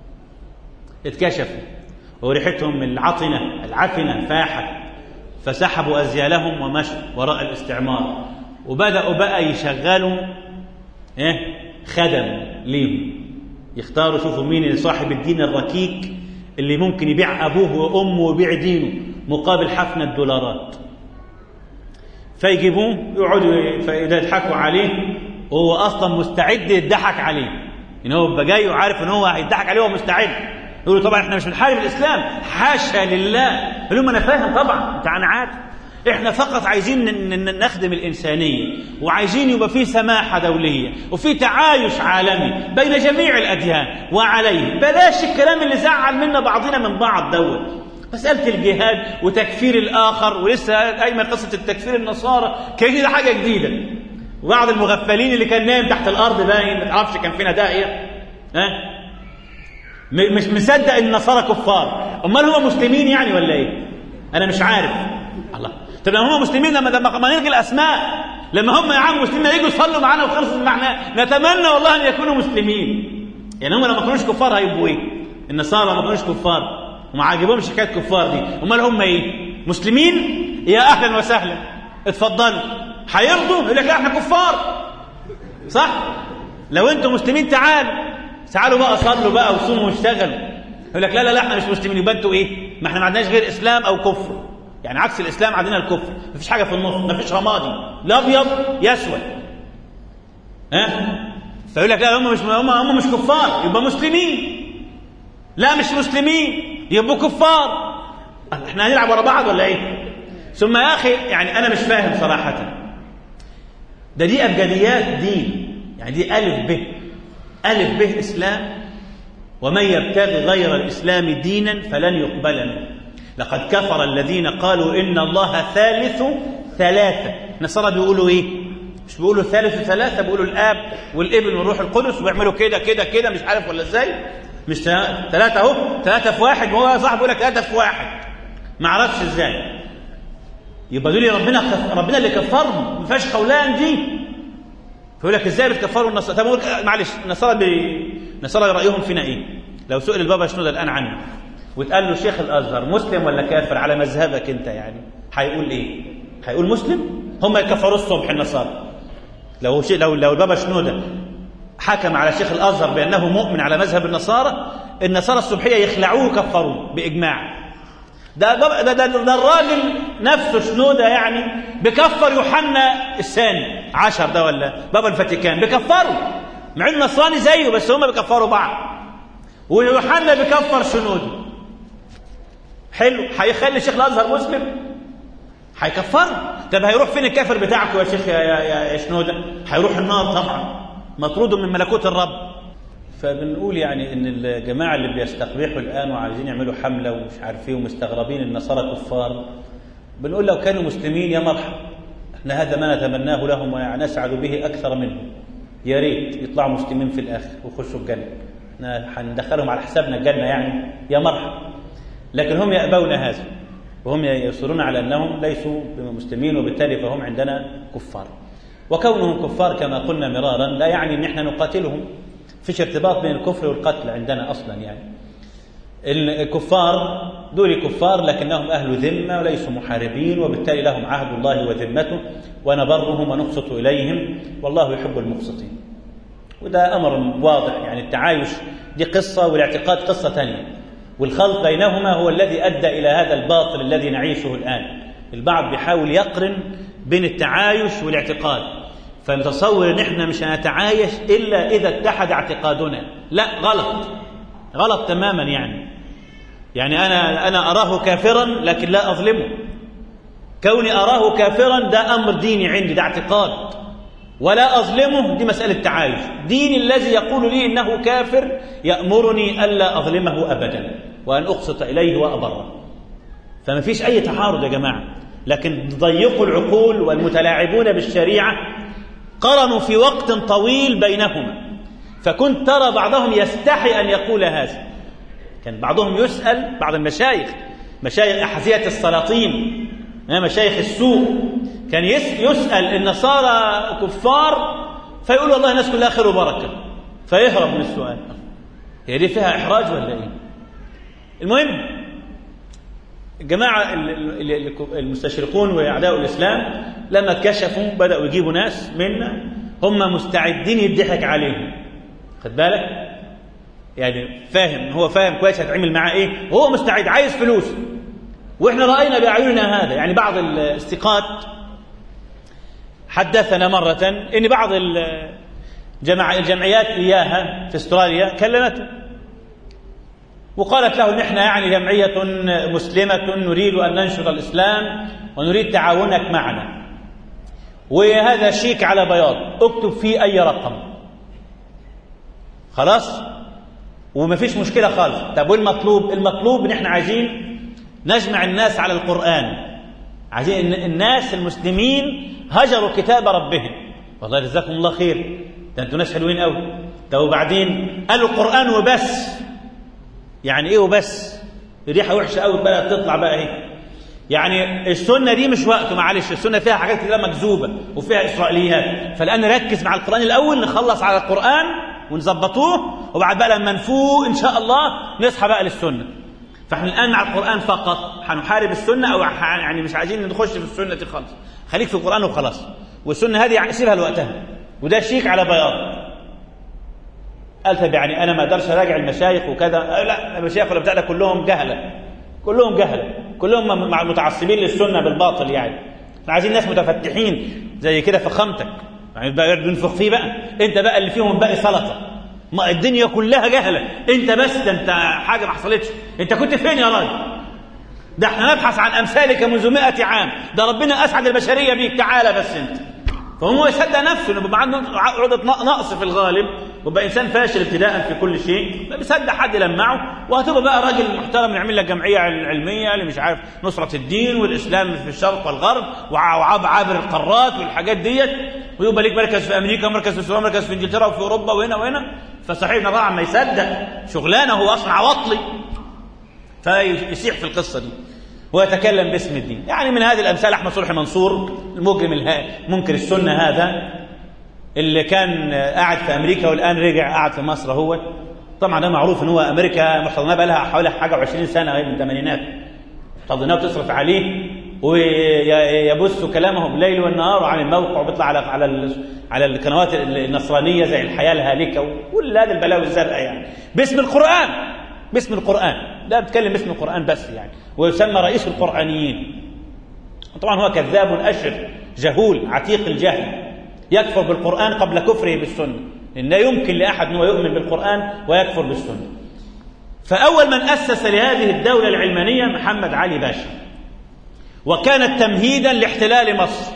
اتكشفوا وريحتهم العطنة العفنة فاحت فسحبوا أزيالهم ومشوا وراء الاستعمار وبدأوا بقى يشغلوا إيه خدم ليهم يختاروا شوفوا مين صاحب الدين الركيك اللي ممكن يبيع أبوه وأمه ويبيع دينه مقابل حفنة دولارات فيجيبوه يقعدوا يضحكوا عليه وهو أصلا مستعد يضحك عليه إن هو بيبقى جاي وعارف إن هو هيضحك عليه وهو مستعد يقولوا طبعا احنا مش بنحارب الاسلام حاشا لله يقول لهم انا فاهم طبعا انت انا عارف احنا فقط عايزين نخدم الانسانيه وعايزين يبقى في سماحه دوليه وفي تعايش عالمي بين جميع الاديان وعليه بلاش الكلام اللي زعل منا بعضنا من بعض دوت مسألة الجهاد وتكفير الآخر ولسه قايمة قصة التكفير النصارى كأن ده حاجة جديدة وبعض المغفلين اللي كان نايم تحت الأرض باين ما تعرفش كان فينا داعية ها مش مصدق ان النصارى كفار امال هم مسلمين يعني ولا ايه انا مش عارف الله طب لما هم مسلمين لما لما ما نلغي الاسماء لما هم يا عم مسلمين يجوا يصلوا معانا وخلصوا معنا نتمنى والله ان يكونوا مسلمين يعني هم لما كانوش كفار هيبقوا ايه النصارى ما كانوش كفار وما عاجبهمش حكايه كفار دي امال هم ايه مسلمين يا اهلا وسهلا اتفضلوا هيرضوا يقول لك لا احنا كفار صح لو انتم مسلمين تعالوا تعالوا بقى صلوا بقى وصوموا واشتغلوا يقول لك لا لا لا احنا مش مسلمين يبقى انتوا ايه؟ ما احنا ما عندناش غير اسلام او كفر يعني عكس الاسلام عندنا الكفر ما فيش حاجه في النص ما فيش رمادي لا ابيض يا اسود ها فيقول لك لا هم مش هم هم مش كفار يبقى مسلمين لا مش مسلمين يبقوا كفار احنا هنلعب ورا بعض ولا ايه؟ ثم يا اخي يعني انا مش فاهم صراحه ده دي ابجديات دين يعني دي الف ب ألف به إسلام ومن يبتغي غير الإسلام دينا فلن يقبل منه لقد كفر الذين قالوا إن الله ثالث ثلاثة النصارى بيقولوا إيه مش بيقولوا ثالث ثلاثة بيقولوا الآب والابن والروح القدس وبيعملوا كده كده كده مش عارف ولا إزاي مش ثلاثة أهو ثلاثة في واحد ما هو صاحب بيقول لك ثلاثة في واحد ما أعرفش إزاي يبقى دول ربنا ربنا اللي كفرهم ما فيهاش قولان دي فيقول لك ازاي بتكفروا النصارى طب معلش النصارى بي... النصارى رايهم فينا ايه لو سئل البابا شنودة الان عنه واتقال له شيخ الازهر مسلم ولا كافر على مذهبك انت يعني هيقول ايه هيقول مسلم هم يكفروا الصبح النصارى لو شيء لو لو البابا شنودة حكم على شيخ الازهر بانه مؤمن على مذهب النصارى النصارى الصبحيه يخلعوه ويكفروه باجماع ده ده, ده, ده, ده الراجل نفسه شنودة يعني بكفر يوحنا الثاني عشر ده ولا بابا الفاتيكان بكفروا مع انه نصراني زيه بس هم بيكفروا بعض ويوحنا بيكفر شنودة حلو هيخلي شيخ الازهر مسلم هيكفره طب هيروح فين الكافر بتاعكم يا شيخ يا, يا, يا شنودة هيروح النار طبعا مطرود من ملكوت الرب فبنقول يعني ان الجماعه اللي بيستقبحوا الان وعايزين يعملوا حمله ومش عارف ايه ومستغربين النصارى كفار بنقول لو كانوا مسلمين يا مرحبا احنا هذا ما نتمناه لهم ونسعد به اكثر منهم يا ريت يطلعوا مسلمين في الاخر ويخشوا الجنه هندخلهم على حسابنا الجنة يعني يا مرحب لكن هم يأبون هذا وهم يصرون على أنهم ليسوا مسلمين وبالتالي فهم عندنا كفار وكونهم كفار كما قلنا مرارا لا يعني ان احنا نقاتلهم فيش ارتباط بين الكفر والقتل عندنا اصلا يعني الكفار دول كفار لكنهم اهل ذمه وليسوا محاربين وبالتالي لهم عهد الله وذمته ونبرهم ونقسط اليهم والله يحب المقسطين وده امر واضح يعني التعايش دي قصه والاعتقاد قصه ثانيه والخلط بينهما هو الذي ادى الى هذا الباطل الذي نعيشه الان البعض بيحاول يقرن بين التعايش والاعتقاد فنتصور ان احنا مش هنتعايش الا اذا اتحد اعتقادنا لا غلط غلط تماما يعني يعني انا انا اراه كافرا لكن لا اظلمه كوني اراه كافرا ده امر ديني عندي ده اعتقاد ولا اظلمه دي مساله تعايش ديني الذي يقول لي انه كافر يامرني الا اظلمه ابدا وان اقسط اليه وابره فما فيش اي تعارض يا جماعه لكن ضيقوا العقول والمتلاعبون بالشريعه قرنوا في وقت طويل بينهما فكنت ترى بعضهم يستحي ان يقول هذا كان بعضهم يسال بعض المشايخ مشايخ احذيه السلاطين مشايخ السوق كان يسال النصارى كفار فيقول والله الناس كلها خير وبركه فيهرب من السؤال هي دي فيها احراج ولا ايه المهم الجماعة المستشرقون وأعداء الإسلام لما اتكشفوا بدأوا يجيبوا ناس منا هم مستعدين يضحك عليهم خد بالك يعني فاهم هو فاهم كويس هتعمل معاه ايه وهو مستعد عايز فلوس واحنا راينا باعيننا هذا يعني بعض الثقات حدثنا مرة ان بعض الجمع الجمعيات اياها في استراليا كلمته وقالت له نحن يعني جمعية مسلمة نريد أن ننشر الإسلام ونريد تعاونك معنا وهذا شيك على بياض اكتب فيه أي رقم خلاص وما فيش مشكلة خالص طب والمطلوب المطلوب ان احنا عايزين نجمع الناس على القرآن عايزين الناس المسلمين هجروا كتاب ربهم والله جزاكم الله خير ده انتوا ناس حلوين قوي طب وبعدين قالوا القرآن وبس يعني ايه وبس ريحه وحشه قوي بقى تطلع بقى ايه يعني السنه دي مش وقته معلش السنه فيها حاجات كتير مكذوبه وفيها اسرائيليات فالان نركز مع القران الاول نخلص على القران ونظبطوه وبعد بقى لما نفوق ان شاء الله نصحى بقى للسنه فاحنا الان مع القران فقط هنحارب السنه او يعني مش عايزين نخش في السنه خالص خليك في القران وخلاص والسنه هذه يعني سيبها لوقتها وده شيك على بياض قال طب يعني انا ما اقدرش اراجع المشايخ وكذا لا المشايخ ولا بتاع ده كلهم جهله كلهم جهله كلهم مع متعصبين للسنه بالباطل يعني احنا عايزين ناس متفتحين زي كده فخامتك يعني بقى ننفخ فيه بقى انت بقى اللي فيهم باقي سلطه ما الدنيا كلها جهله انت بس ده انت حاجه ما حصلتش انت كنت فين يا راجل ده احنا نبحث عن امثالك منذ 100 عام ده ربنا اسعد البشريه بيك تعالى بس انت فهو يصدق نفسه انه بيبقى عنده عقده نقص في الغالب وبقى انسان فاشل ابتداء في كل شيء بيصدق حد يلمعه وهتبقى بقى راجل محترم يعمل لك جمعيه علميه اللي مش عارف نصره الدين والاسلام في الشرق والغرب وعابر القارات والحاجات ديت ويبقى ليك مركز في امريكا مركز في استراليا مركز في انجلترا وفي اوروبا وهنا وهنا فصاحبنا طبعا ما يصدق شغلانه هو اصلا عواطلي فيسيح في القصه دي ويتكلم باسم الدين يعني من هذه الامثال احمد صلحي منصور المجرم منكر السنه هذا اللي كان قاعد في امريكا والان رجع قاعد في مصر هو طبعا ده معروف ان هو امريكا محتضناه بقى لها حوالي حاجه و20 سنه من الثمانينات محتضناه وتصرف عليه ويبث كلامهم ليل والنهار عن الموقع وبيطلع على على على القنوات النصرانيه زي الحياه الهالكه وكل هذه البلاوي الزرقاء يعني باسم القران باسم القران لا بتكلم باسم القران بس يعني ويسمى رئيس القرانيين طبعا هو كذاب اشر جهول عتيق الجهل يكفر بالقران قبل كفره بالسنه لان لا يمكن لاحد انه يؤمن بالقران ويكفر بالسنه فاول من اسس لهذه الدوله العلمانيه محمد علي باشا وكانت تمهيدا لاحتلال مصر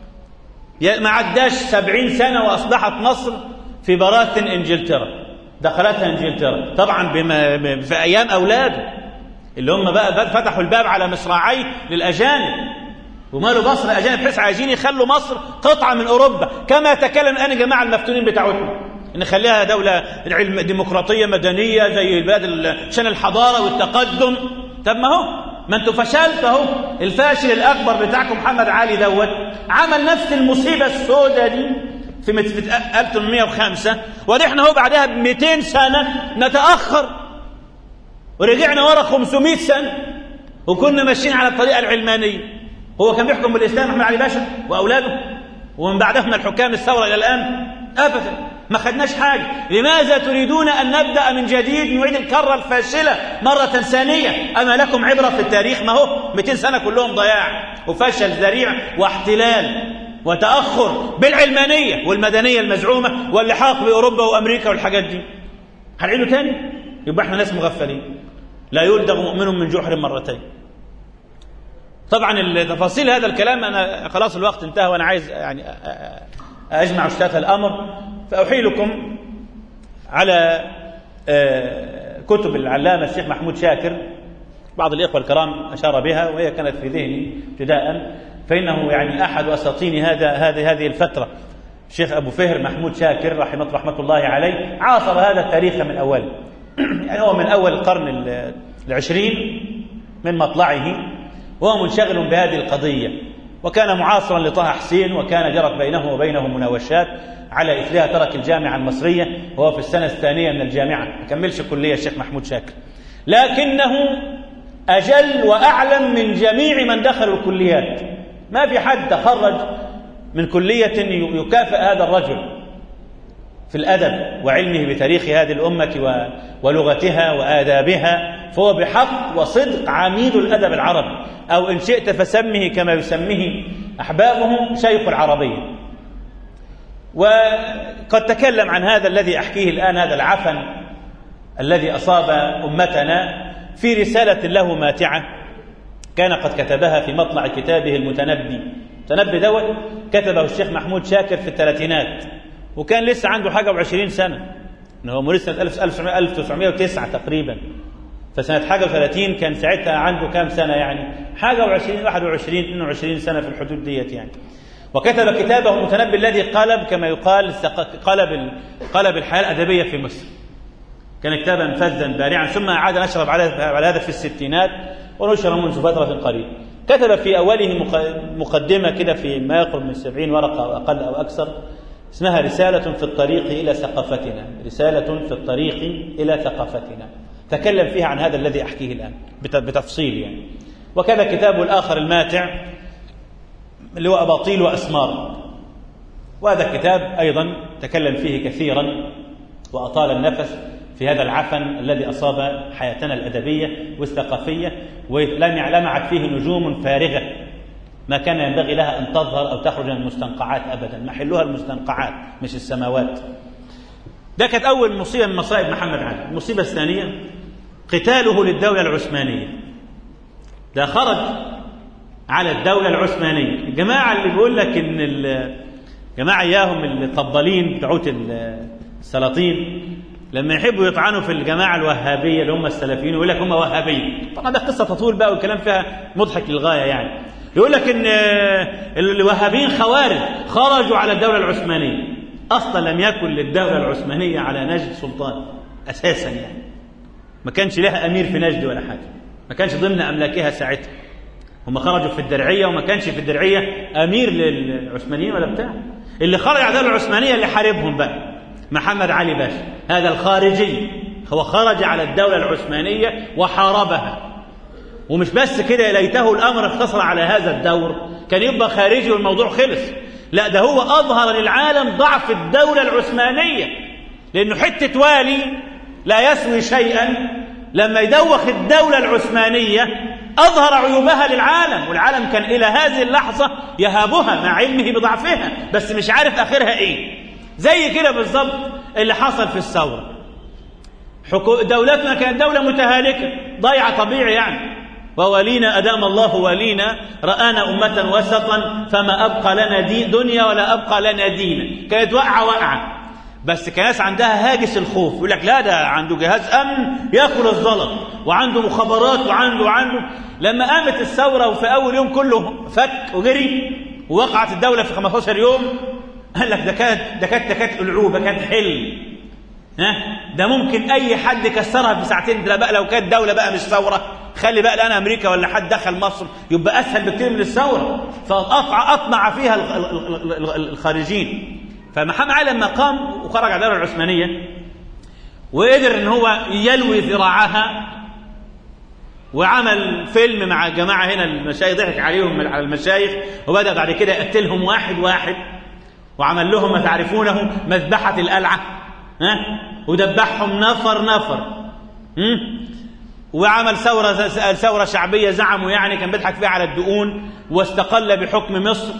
ما عداش سبعين سنة وأصبحت مصر في براثن إنجلترا دخلتها إنجلترا طبعا بما في أيام أولاده اللي هم بقى فتحوا الباب على مصراعي للأجانب ومالوا مصر أجانب بحيث عايزين يخلوا مصر قطعة من أوروبا كما تكلم الآن الجماعة المفتونين بتاعتنا نخليها دولة علم ديمقراطية مدنية زي البلاد عشان الحضارة والتقدم طب ما هو ما انتوا فشلت اهو الفاشل الاكبر بتاعكم محمد علي دوت عمل نفس المصيبه السوداء دي في 1805 ونحن اهو بعدها ب 200 سنه نتاخر ورجعنا ورا 500 سنه وكنا ماشيين على الطريقه العلمانيه هو كان بيحكم بالاسلام محمد علي باشا واولاده ومن بعدهم الحكام الثوره الى الان ابدا ما خدناش حاجه لماذا تريدون ان نبدا من جديد نعيد الكره الفاشله مره ثانيه اما لكم عبره في التاريخ ما هو 200 سنه كلهم ضياع وفشل ذريع واحتلال وتاخر بالعلمانيه والمدنيه المزعومه واللحاق باوروبا وامريكا والحاجات دي هنعيده تاني يبقى احنا ناس مغفلين لا يلدغ مؤمن من جحر مرتين طبعا تفاصيل هذا الكلام انا خلاص الوقت انتهى وانا عايز يعني اجمع اشتات الامر فاحيلكم على كتب العلامه الشيخ محمود شاكر بعض الاخوه الكرام اشار بها وهي كانت في ذهني ابتداء فانه يعني احد اساطين هذا هذه هذه الفتره الشيخ ابو فهر محمود شاكر رحمه رحمه الله عليه عاصر هذا التاريخ من اوله يعني هو من اول القرن العشرين من مطلعه وهو منشغل بهذه القضيه وكان معاصرا لطه حسين وكان جرت بينه وبينه مناوشات على اثرها ترك الجامعه المصريه وهو في السنه الثانيه من الجامعه ما كملش كليه الشيخ محمود شاكر لكنه اجل واعلم من جميع من دخلوا الكليات ما في حد تخرج من كليه يكافئ هذا الرجل في الادب وعلمه بتاريخ هذه الامه ولغتها وادابها فهو بحق وصدق عميد الادب العربي او ان شئت فسمه كما يسميه احبابه شيخ العربيه وقد تكلم عن هذا الذي احكيه الان هذا العفن الذي اصاب امتنا في رساله له ماتعه كان قد كتبها في مطلع كتابه المتنبي المتنبي دوت كتبه الشيخ محمود شاكر في الثلاثينات وكان لسه عنده حاجه وعشرين سنه ان هو مولد سنه 1909 تقريبا فسنه حاجه و30 كان ساعتها عنده كام سنه يعني حاجه و20 21 22 سنه في الحدود ديت يعني وكتب كتابه المتنبي الذي قلب كما يقال قلب قلب الحياه الادبيه في مصر كان كتابا فذا بارعا ثم اعاد نشره على هذا في الستينات ونشر منذ فتره قريبه كتب في اوله مقدمه كده في ما يقرب من 70 ورقه او اقل او اكثر اسمها رسالة في الطريق إلى ثقافتنا رسالة في الطريق إلى ثقافتنا تكلم فيها عن هذا الذي أحكيه الآن بتفصيل يعني وكذا كتابه الآخر الماتع اللي هو أباطيل وأسمار وهذا الكتاب أيضا تكلم فيه كثيرا وأطال النفس في هذا العفن الذي أصاب حياتنا الأدبية والثقافية ولمعت فيه نجوم فارغة ما كان ينبغي لها أن تظهر أو تخرج من المستنقعات أبدا محلها المستنقعات مش السماوات ده كانت أول مصيبة من مصائب محمد علي المصيبة الثانية قتاله للدولة العثمانية ده خرج على الدولة العثمانية الجماعة اللي بيقول لك إن الجماعة إياهم الطبالين بتوعت السلاطين لما يحبوا يطعنوا في الجماعة الوهابية اللي هم السلفيين يقول لك هم وهابية طبعا ده قصة تطول بقى والكلام فيها مضحك للغاية يعني يقول لك ان الوهابيين خوارج خرجوا على الدوله العثمانيه اصلا لم يكن للدوله العثمانيه على نجد سلطان اساسا يعني ما كانش لها امير في نجد ولا حاجه ما كانش ضمن املاكها ساعتها هم خرجوا في الدرعيه وما كانش في الدرعيه امير للعثمانيين ولا بتاع اللي خرج على الدوله العثمانيه اللي حاربهم بقى محمد علي باشا هذا الخارجي هو خرج على الدوله العثمانيه وحاربها ومش بس كده ليته الامر اقتصر على هذا الدور كان يبقى خارجي والموضوع خلص لا ده هو اظهر للعالم ضعف الدوله العثمانيه لانه حته والي لا يسوي شيئا لما يدوخ الدوله العثمانيه اظهر عيوبها للعالم والعالم كان الى هذه اللحظه يهابها مع علمه بضعفها بس مش عارف اخرها ايه زي كده بالظبط اللي حصل في الثوره حكو... دولتنا كانت دوله متهالكه ضايعه طبيعي يعني وولينا أدام الله ولينا رآنا أمة وسطا فما أبقى لنا دي دنيا ولا أبقى لنا دين كانت واقعة واقعة بس كان ناس عندها هاجس الخوف يقول لك لا ده عنده جهاز أمن ياكل الزلط وعنده مخابرات وعنده وعنده لما قامت الثورة وفي أول يوم كله فك وجري ووقعت الدولة في 15 يوم قال لك ده كانت ده كانت ده كانت ألعوبة كانت حلم ها ده ممكن أي حد يكسرها في ساعتين ده بقى لو كانت دولة بقى مش ثورة خلي بقى الآن أمريكا ولا حد دخل مصر يبقى أسهل بكتير من الثورة فأطمع أطمع فيها الخارجين فمحمد علي لما قام وخرج على الدولة العثمانية وقدر ان هو يلوي ذراعها وعمل فيلم مع الجماعه هنا المشايخ ضحك عليهم على المشايخ وبدا بعد كده يقتلهم واحد واحد وعمل لهم ما تعرفونه مذبحه القلعه ها ودبحهم نفر نفر وعمل ثوره ثوره شعبيه زعموا يعني كان بيضحك فيها على الدقون واستقل بحكم مصر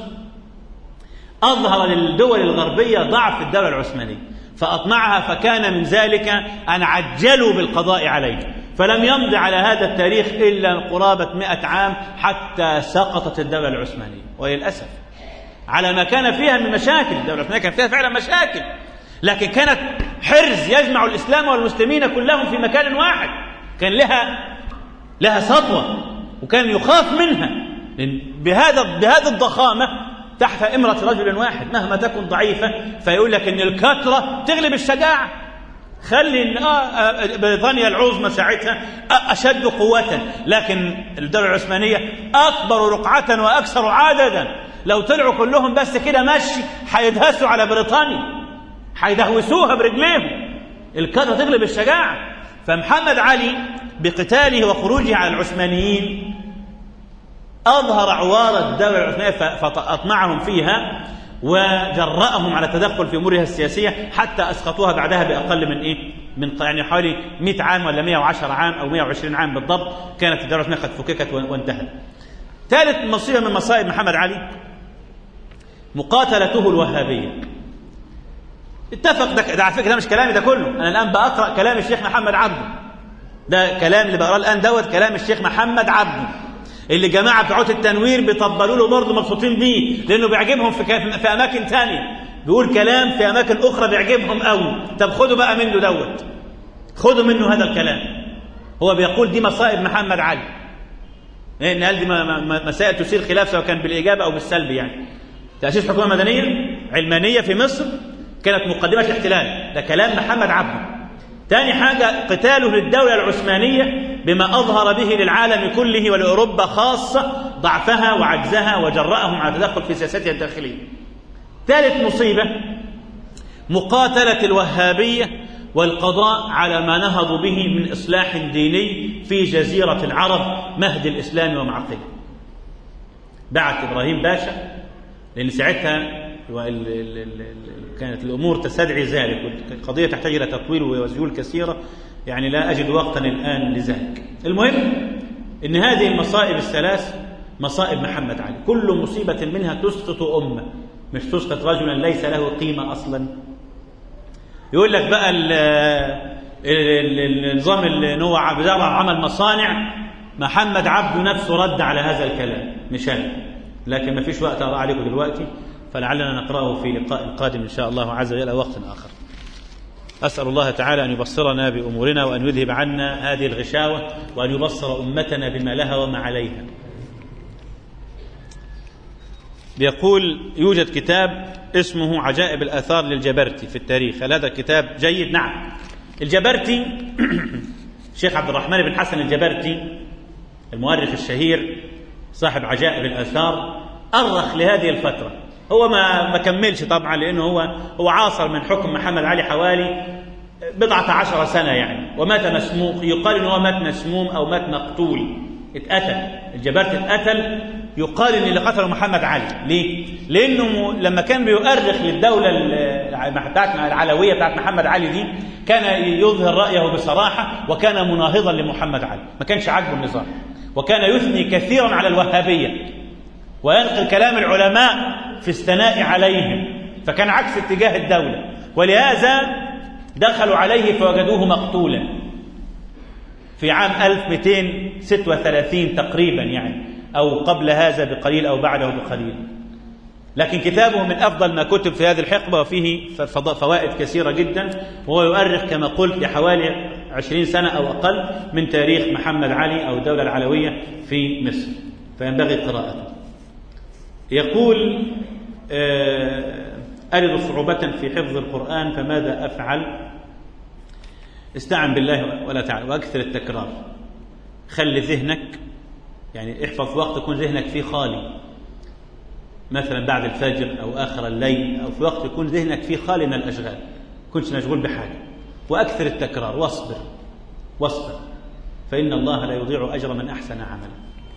اظهر للدول الغربيه ضعف الدوله العثمانيه فأطمعها فكان من ذلك أن عجلوا بالقضاء عليه فلم يمض على هذا التاريخ إلا قرابة مئة عام حتى سقطت الدولة العثمانية وللأسف على ما كان فيها من مشاكل الدولة العثمانية كان فيها فعلا مشاكل لكن كانت حرز يجمع الإسلام والمسلمين كلهم في مكان واحد كان لها لها سطوة وكان يخاف منها بهذا بهذه الضخامة تحت إمرة رجل واحد مهما تكن ضعيفة فيقول لك إن الكثرة تغلب الشجاعة خلي إن آه بريطانيا العظمى ساعتها أشد قوة لكن الدولة العثمانية أكبر رقعة وأكثر عددا لو طلعوا كلهم بس كده مشي هيدهسوا على بريطانيا هيدهوسوها برجليهم الكثرة تغلب الشجاعة فمحمد علي بقتاله وخروجه على العثمانيين أظهر عوار الدولة العثمانية فأطمعهم فيها وجرأهم على التدخل في أمورها السياسية حتى أسقطوها بعدها بأقل من إيه؟ من يعني حوالي 100 عام ولا 110 عام أو 120 عام بالضبط كانت الدولة العثمانية قد فككت وانتهت. ثالث مصيبة من مصائب محمد علي مقاتلته الوهابية. اتفق ده, ده على فكرة ده مش كلامي ده كله، أنا الآن بقرأ كلام الشيخ محمد عبده. ده كلام اللي بقراه الآن دوت كلام الشيخ محمد عبده. اللي جماعة بتوع التنوير بيطبلوا له برضه مبسوطين بيه لأنه بيعجبهم في, في أماكن تانية بيقول كلام في أماكن أخرى بيعجبهم قوي طب خدوا بقى منه دوت خدوا منه هذا الكلام هو بيقول دي مصائب محمد علي لأن قال دي مسائل تثير خلاف سواء كان بالإجابة أو بالسلب يعني تأسيس حكومة مدنية علمانية في مصر كانت مقدمة الاحتلال ده كلام محمد عبده ثاني حاجة قتاله للدولة العثمانية بما أظهر به للعالم كله ولأوروبا خاصة ضعفها وعجزها وجرأهم على التدخل في سياستها الداخلية ثالث مصيبة مقاتلة الوهابية والقضاء على ما نهضوا به من إصلاح ديني في جزيرة العرب مهد الإسلام ومعقله بعت إبراهيم باشا لأن ساعتها كانت الأمور تستدعي ذلك القضية تحتاج إلى تطويل وسيول كثيرة يعني لا أجد وقتا الآن لذلك المهم أن هذه المصائب الثلاث مصائب محمد علي كل مصيبة منها تسقط أمة مش تسقط رجلا ليس له قيمة أصلا يقول لك بقى النظام اللي هو عمل مصانع محمد عبده نفسه رد على هذا الكلام مش أنا لكن ما فيش وقت أقرأ عليكم دلوقتي فلعلنا نقرأه في لقاء قادم إن شاء الله عز وجل وقت آخر أسأل الله تعالى أن يبصرنا بأمورنا وأن يذهب عنا هذه الغشاوة وأن يبصر أمتنا بما لها وما عليها بيقول يوجد كتاب اسمه عجائب الآثار للجبرتي في التاريخ هل هذا الكتاب جيد؟ نعم الجبرتي شيخ عبد الرحمن بن حسن الجبرتي المؤرخ الشهير صاحب عجائب الآثار أرخ لهذه الفترة هو ما ما كملش طبعا لانه هو هو عاصر من حكم محمد علي حوالي بضعة عشر سنة يعني ومات مسموم يقال انه هو مات مسموم او مات مقتول اتقتل الجبرت اتقتل يقال ان اللي قتله محمد علي ليه؟ لانه لما كان بيؤرخ للدولة بتاعت العلوية بتاعت محمد علي دي كان يظهر رأيه بصراحة وكان مناهضا لمحمد علي ما كانش عاجبه النظام وكان يثني كثيرا على الوهابية وينقل كلام العلماء في الثناء عليهم فكان عكس اتجاه الدولة ولهذا دخلوا عليه فوجدوه مقتولا في عام 1236 تقريبا يعني أو قبل هذا بقليل أو بعده بقليل لكن كتابه من أفضل ما كتب في هذه الحقبة وفيه فوائد كثيرة جدا وهو يؤرخ كما قلت بحوالي عشرين سنة أو أقل من تاريخ محمد علي أو الدولة العلوية في مصر فينبغي قراءته يقول أجد صعوبة في حفظ القرآن فماذا أفعل استعن بالله ولا تعالى وأكثر التكرار خلي ذهنك يعني احفظ وقت يكون ذهنك فيه خالي مثلا بعد الفجر أو آخر الليل أو في وقت يكون ذهنك فيه خالي من الأشغال كنت مشغول بحاجة وأكثر التكرار واصبر واصبر فإن الله لا يضيع أجر من أحسن عملا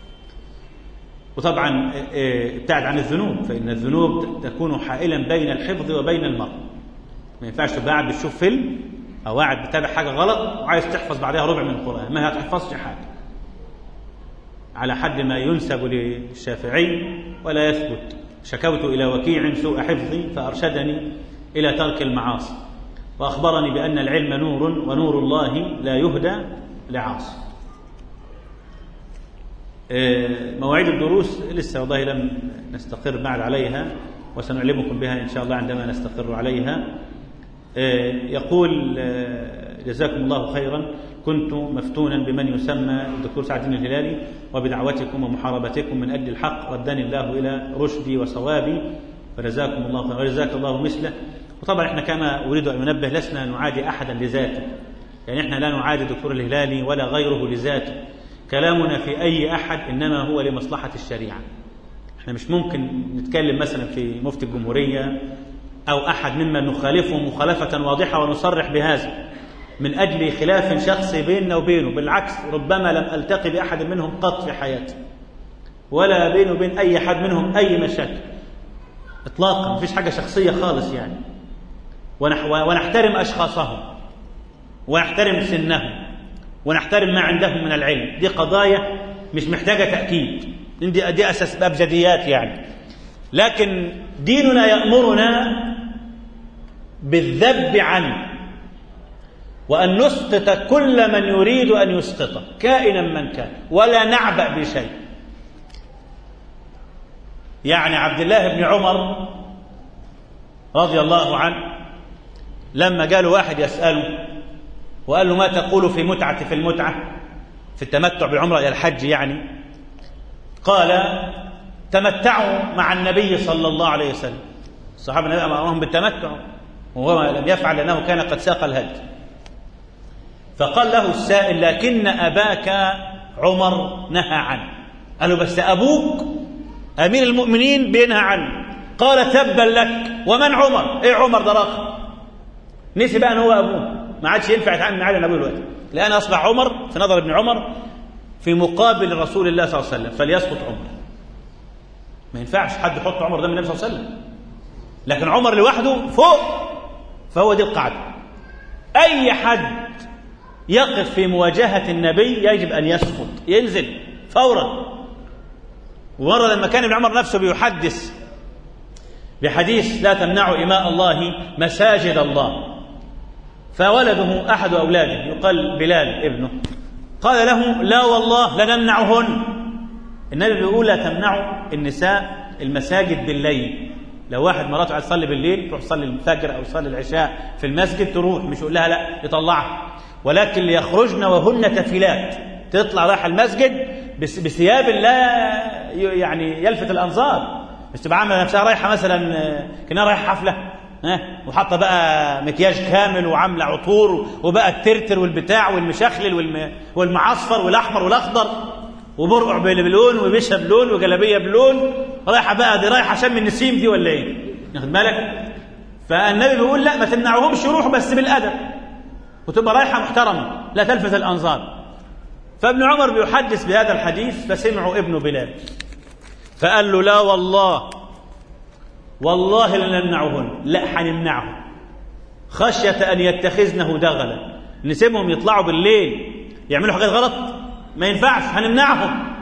وطبعا ابتعد عن الذنوب فإن الذنوب تكون حائلا بين الحفظ وبين المرء ما ينفعش تبقى قاعد بتشوف فيلم أو قاعد بتابع حاجة غلط وعايز تحفظ بعدها ربع من القرآن ما هتحفظش حاجة على حد ما ينسب للشافعي ولا يثبت شكوت إلى وكيع سوء حفظي فأرشدني إلى ترك المعاصي وأخبرني بأن العلم نور ونور الله لا يهدى لعاصي مواعيد الدروس لسه والله لم نستقر بعد عليها وسنعلمكم بها إن شاء الله عندما نستقر عليها يقول جزاكم الله خيرا كنت مفتونا بمن يسمى الدكتور سعد الدين الهلالي وبدعوتكم ومحاربتكم من أجل الحق ردني الله إلى رشدي وصوابي فجزاكم الله خيرا وجزاك الله مثله وطبعا احنا كما أريد أن أنبه لسنا نعادي أحدا لذاته يعني احنا لا نعادي الدكتور الهلالي ولا غيره لذاته كلامنا في أي أحد إنما هو لمصلحة الشريعة احنا مش ممكن نتكلم مثلا في مفتي الجمهورية أو أحد ممن نخالفه مخالفة واضحة ونصرح بهذا من أجل خلاف شخصي بيننا وبينه بالعكس ربما لم ألتقي بأحد منهم قط في حياتي ولا بيني وبين أي حد منهم أي مشاكل إطلاقا مفيش حاجة شخصية خالص يعني ونحترم أشخاصهم ونحترم سنهم ونحترم ما عندهم من العلم دي قضايا مش محتاجة تأكيد دي, دي أساس أبجديات يعني لكن ديننا يأمرنا بالذب عنه وأن نسقط كل من يريد أن يسقطه كائنا من كان ولا نعبأ بشيء يعني عبد الله بن عمر رضي الله عنه لما جاله واحد يسأله وقال له ما تقول في متعة في المتعة في التمتع بالعمرة إلى الحج يعني قال تمتعوا مع النبي صلى الله عليه وسلم الصحابة النبي أمرهم بالتمتع وهو لم يفعل لأنه كان قد ساق الهدي فقال له السائل لكن أباك عمر نهى عنه قال له بس أبوك أمير المؤمنين بينهى عنه قال تبا لك ومن عمر إيه عمر ده رقم نسي بقى أن هو أبوه ما عادش ينفع يتعامل معاه لأن أبوه دلوقتي الآن أصبح عمر في نظر ابن عمر في مقابل رسول الله صلى الله عليه وسلم فليسقط عمر ما ينفعش حد يحط عمر ده من النبي صلى الله عليه وسلم لكن عمر لوحده فوق فهو دي القاعدة أي حد يقف في مواجهة النبي يجب أن يسقط ينزل فورا ومرة لما كان ابن عمر نفسه بيحدث بحديث لا تمنعوا إماء الله مساجد الله فولده أحد أولاده يقال بلال ابنه قال له لا والله لنمنعهن النبي بيقول لا تمنعوا النساء المساجد بالليل لو واحد مراته عايز تصلي بالليل تروح تصلي الفجر او تصلي العشاء في المسجد تروح مش يقول لها لا يطلعها ولكن ليخرجن وهن تفلات تطلع رايحه المسجد بثياب لا يعني يلفت الانظار مش تبقى عامله نفسها رايحه مثلا كانها رايحه حفله ها وحاطه بقى مكياج كامل وعامله عطور وبقى الترتر والبتاع والمشخلل والم... والمعصفر والاحمر والاخضر وبرقع بلون وبشة بلون وجلابيه بلون رايحه بقى دي رايحه شم النسيم دي ولا ايه؟ واخد بالك؟ فالنبي بيقول لا ما تمنعوهمش يروحوا بس بالادب وتبقى رايحه محترمه لا تلفت الانظار فابن عمر بيحدث بهذا الحديث فسمعوا ابن بلال فقال له لا والله والله لن نمنعهن لا حنمنعهم خشية أن يتخذنه دغلا نسيبهم يطلعوا بالليل يعملوا حاجات غلط ما ينفعش هنمنعهم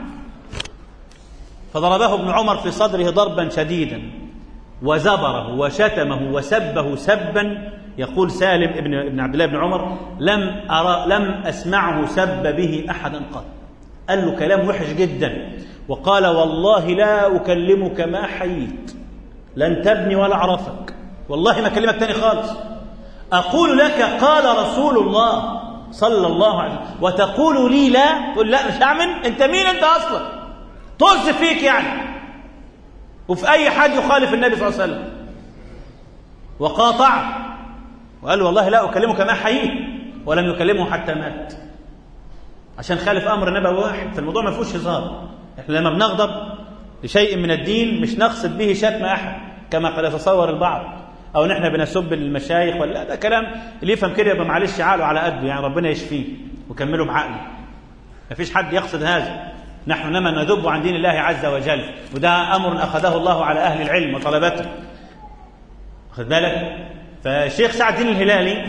فضربه ابن عمر في صدره ضربا شديدا وزبره وشتمه وسبه سبا يقول سالم ابن ابن عبد الله بن عمر لم أرى لم أسمعه سب به أحدا قط قال له كلام وحش جدا وقال والله لا أكلمك ما حييت لن تبني ولا أعرفك والله ما أكلمك تاني خالص أقول لك قال رسول الله صلى الله عليه وسلم وتقول لي لا تقول لا مش هعمل أنت مين أنت أصلا طز فيك يعني وفي أي حد يخالف النبي صلى الله عليه وسلم وقاطع وقال له والله لا أكلمك ما حييت ولم يكلمه حتى مات عشان خالف أمر نبوي واحد فالموضوع ما فيهوش هزار احنا لما بنغضب لشيء من الدين مش نقصد به شتم أحد كما قد يتصور البعض أو نحن بنسب المشايخ ولا ده كلام اللي يفهم كده يبقى معلش عقله على قده يعني ربنا يشفيه وكمله بعقله ما فيش حد يقصد هذا نحن انما نذب عن دين الله عز وجل وده امر اخذه الله على اهل العلم وطلبته خد بالك فالشيخ سعد الدين الهلالي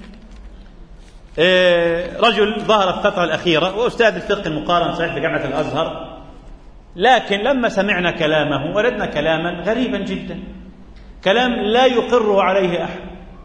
رجل ظهر في الفترة الأخيرة وأستاذ الفقه المقارن صحيح في جامعة الأزهر لكن لما سمعنا كلامه وردنا كلاما غريبا جدا كلام لا يقر عليه أحد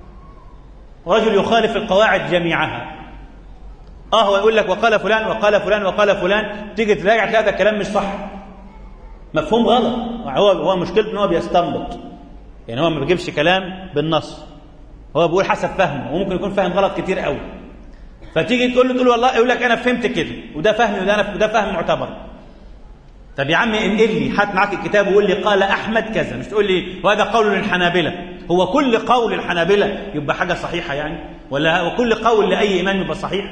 رجل يخالف القواعد جميعها اه هو يقول لك وقال فلان وقال فلان وقال فلان تيجي تراجع تلاقي هذا الكلام مش صح مفهوم غلط هو هو مشكلته ان هو بيستنبط يعني هو ما بيجيبش كلام بالنص هو بيقول حسب فهمه وممكن يكون فاهم غلط كتير قوي فتيجي تقول له تقول والله يقول لك انا فهمت كده وده فهمي وده انا وده فهم معتبر طب يا عم انقل لي هات معاك الكتاب وقول لي قال احمد كذا مش تقول لي وهذا قول للحنابله هو كل قول الحنابله يبقى حاجه صحيحه يعني ولا هو كل قول لاي امام يبقى صحيح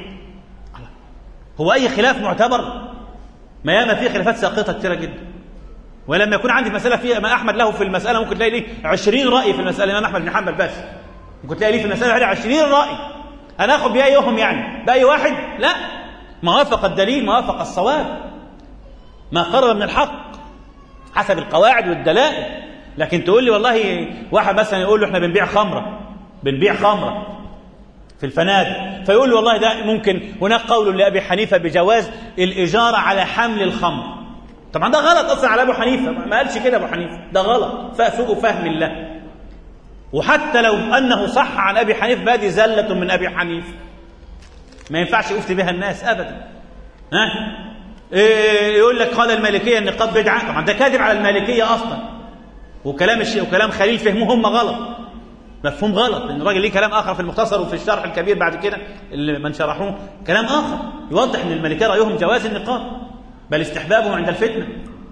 هو اي خلاف معتبر ما ياما فيه خلافات ساقطه كثيره جدا ولما يكون عندي مساله فيها ما احمد له في المساله ممكن تلاقي ليه 20 راي في المساله الامام احمد بن حنبل بس ممكن تلاقي ليه في المساله هذه 20 راي انا اخذ بايهم يعني باي واحد لا ما وافق الدليل ما وافق الصواب ما قرر من الحق حسب القواعد والدلائل لكن تقول لي والله واحد مثلا يقول له احنا بنبيع خمره بنبيع خمره في الفنادق فيقول له والله ده ممكن هناك قول لابي حنيفه بجواز الاجاره على حمل الخمر طبعا ده غلط اصلا على ابو حنيفه ما قالش كده ابو حنيفه ده غلط فسوء فهم الله وحتى لو انه صح عن ابي حنيفه فهذه زله من ابي حنيفه ما ينفعش يفتي بها الناس ابدا ها إيه يقول لك قال المالكيه النقاب بدعه طبعا ده كاذب على المالكيه اصلا وكلام الشيء وكلام خليل فهمه هم غلط مفهوم غلط لان الراجل ليه كلام اخر في المختصر وفي الشرح الكبير بعد كده اللي من شرحوه كلام اخر يوضح ان المالكيه رايهم جواز النقاب بل استحبابه عند الفتنه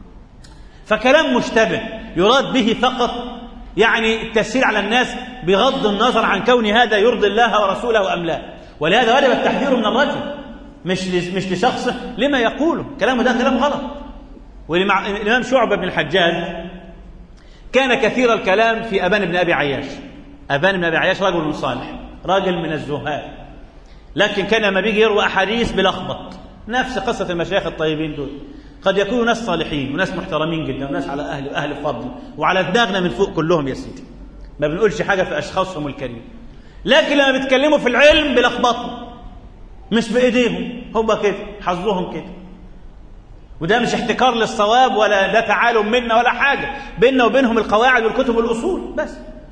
فكلام مشتبه يراد به فقط يعني التسهيل على الناس بغض النظر عن كون هذا يرضي الله ورسوله ام لا ولهذا وجب التحذير من الرجل مش مش لشخصه لما يقوله كلامه ده كلام غلط والامام شعبه بن الحجاج كان كثير الكلام في ابان بن ابي عياش ابان بن ابي عياش رجل صالح راجل من الزهاد لكن كان لما بيجي يروى احاديث بلخبط نفس قصه المشايخ الطيبين دول قد يكونوا ناس صالحين وناس محترمين جدا وناس على اهل اهل فضل وعلى دماغنا من فوق كلهم يا سيدي ما بنقولش حاجه في اشخاصهم الكريم لكن لما بيتكلموا في العلم بلخبطوا مش بايديهم هم كده حظهم كده وده مش احتكار للصواب ولا ده تعالم منا ولا حاجه بيننا وبينهم القواعد والكتب والاصول بس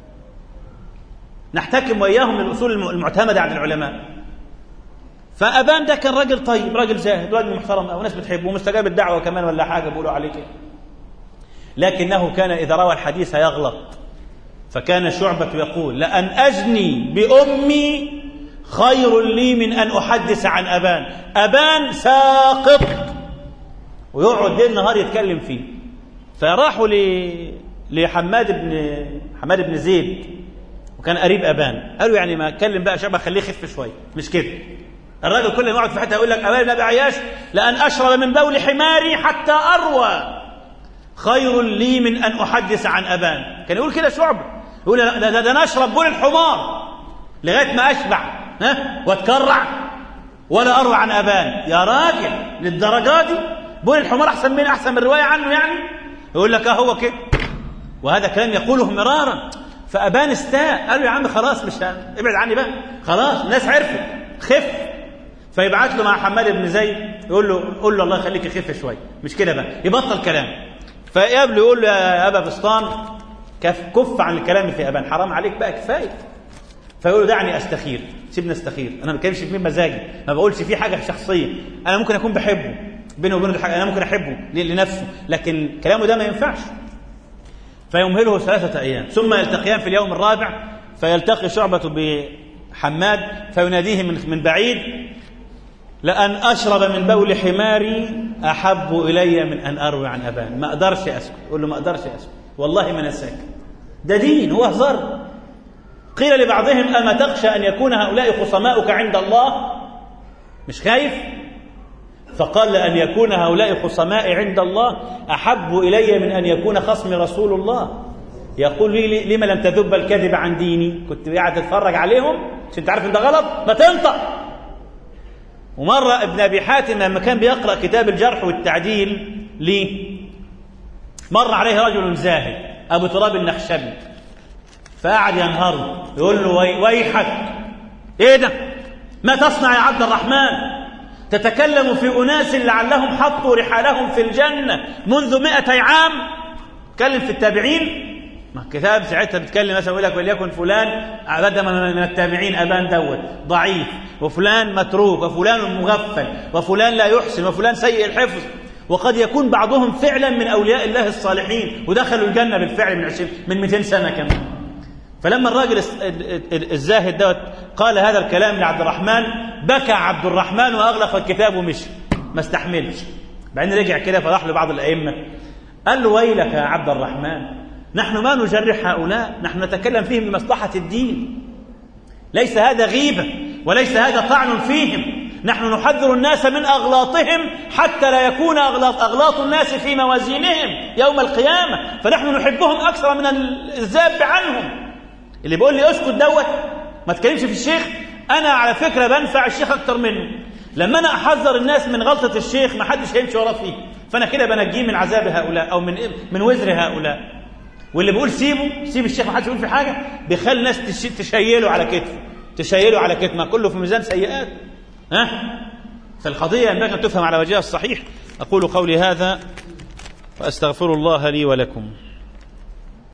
نحتكم واياهم للاصول المعتمده عند العلماء فابان ده كان راجل طيب راجل زاهد راجل محترم او ناس بتحبه ومستجاب الدعوه كمان ولا حاجه بيقولوا عليه كده لكنه كان اذا روى الحديث يغلط فكان شعبة يقول لأن أجني بأمي خير لي من أن أحدث عن أبان أبان ساقط ويقعد ليل نهار يتكلم فيه فراحوا ل... لحماد بن حماد بن زيد وكان قريب أبان قالوا يعني ما اتكلم بقى شعبة خليه يخف شوية مش كده الراجل كل ما يقعد في حته يقول لك أبان بن أبي عياش لأن أشرب من بول حماري حتى أروى خير لي من أن أحدث عن أبان كان يقول كده شعبة يقول ده, ده, ده نشرب بول الحمار لغاية ما أشبع ها واتكرع ولا أروى عن أبان يا راجل للدرجة دي بول الحمار أحسن من أحسن من الرواية عنه يعني يقول لك هو كده وهذا كلام يقوله مرارا فأبان استاء قالوا يا عم خلاص مش ابعد عني بقى خلاص الناس عرفت خف فيبعت له مع حماد بن زيد يقول له قول له الله يخليك يخف شويه مش كده بقى يبطل كلام فيقابله يقول له يا ابا فسطان كف كف عن الكلام في ابان حرام عليك بقى كفايه فيقول له دعني استخير سيبني استخير انا ما بتكلمش في مزاجي ما بقولش فيه حاجه شخصيه انا ممكن اكون بحبه بيني وبينه دي حاجه انا ممكن احبه لنفسه لكن كلامه ده ما ينفعش فيمهله ثلاثه ايام ثم يلتقيان في اليوم الرابع فيلتقي شعبه بحماد فيناديه من من بعيد لأن أشرب من بول حماري أحب إلي من أن أروي عن أبان ما أقدرش أسكت يقول له ما أقدرش أسكت والله ما نساك ده دين هو هزار قيل لبعضهم أما تخشى أن يكون هؤلاء خصماؤك عند الله مش خايف فقال لأن يكون هؤلاء خصمائي عند الله أحب إلي من أن يكون خصمي رسول الله يقول لي لما لم تذب الكذب عن ديني كنت قاعد تتفرج عليهم عشان تعرف ان ده غلط ما تنطق ومرة ابن أبي حاتم لما كان بيقرأ كتاب الجرح والتعديل ليه مر عليه رجل زاهد أبو تراب النخشبي فقعد ينهر يقول له وي ويحك ايه ده ما تصنع يا عبد الرحمن تتكلم في أناس لعلهم حطوا رحالهم في الجنة منذ مئتي عام تكلم في التابعين ما الكتاب ساعتها بيتكلم مثلا يقول لك وليكن فلان بدأ من التابعين أبان دوت ضعيف وفلان متروك وفلان مغفل وفلان لا يحسن وفلان سيء الحفظ وقد يكون بعضهم فعلا من أولياء الله الصالحين ودخلوا الجنة بالفعل من عشرين من 200 سنة كمان فلما الراجل الزاهد دوت قال هذا الكلام لعبد الرحمن بكى عبد الرحمن واغلق الكتاب ومشي ما استحملش بعدين رجع كده فراح لبعض الائمه قال له ويلك يا عبد الرحمن نحن ما نجرح هؤلاء نحن نتكلم فيهم لمصلحه الدين ليس هذا غيبه وليس هذا طعن فيهم نحن نحذر الناس من اغلاطهم حتى لا يكون اغلاط اغلاط الناس في موازينهم يوم القيامه فنحن نحبهم اكثر من الذاب عنهم اللي بيقول لي اسكت دوت ما تكلمش في الشيخ انا على فكره بنفع الشيخ اكتر منه لما انا احذر الناس من غلطه الشيخ ما حدش هيمشي وراه فيه فانا كده بنجيه من عذاب هؤلاء او من من وزر هؤلاء واللي بيقول سيبه سيب الشيخ ما حدش يقول في حاجه بيخلي الناس تشيله على كتفه تشيله على كتفه ما كله في ميزان سيئات ها فالقضيه ينبغي ان تفهم على وجهها الصحيح اقول قولي هذا واستغفر الله لي ولكم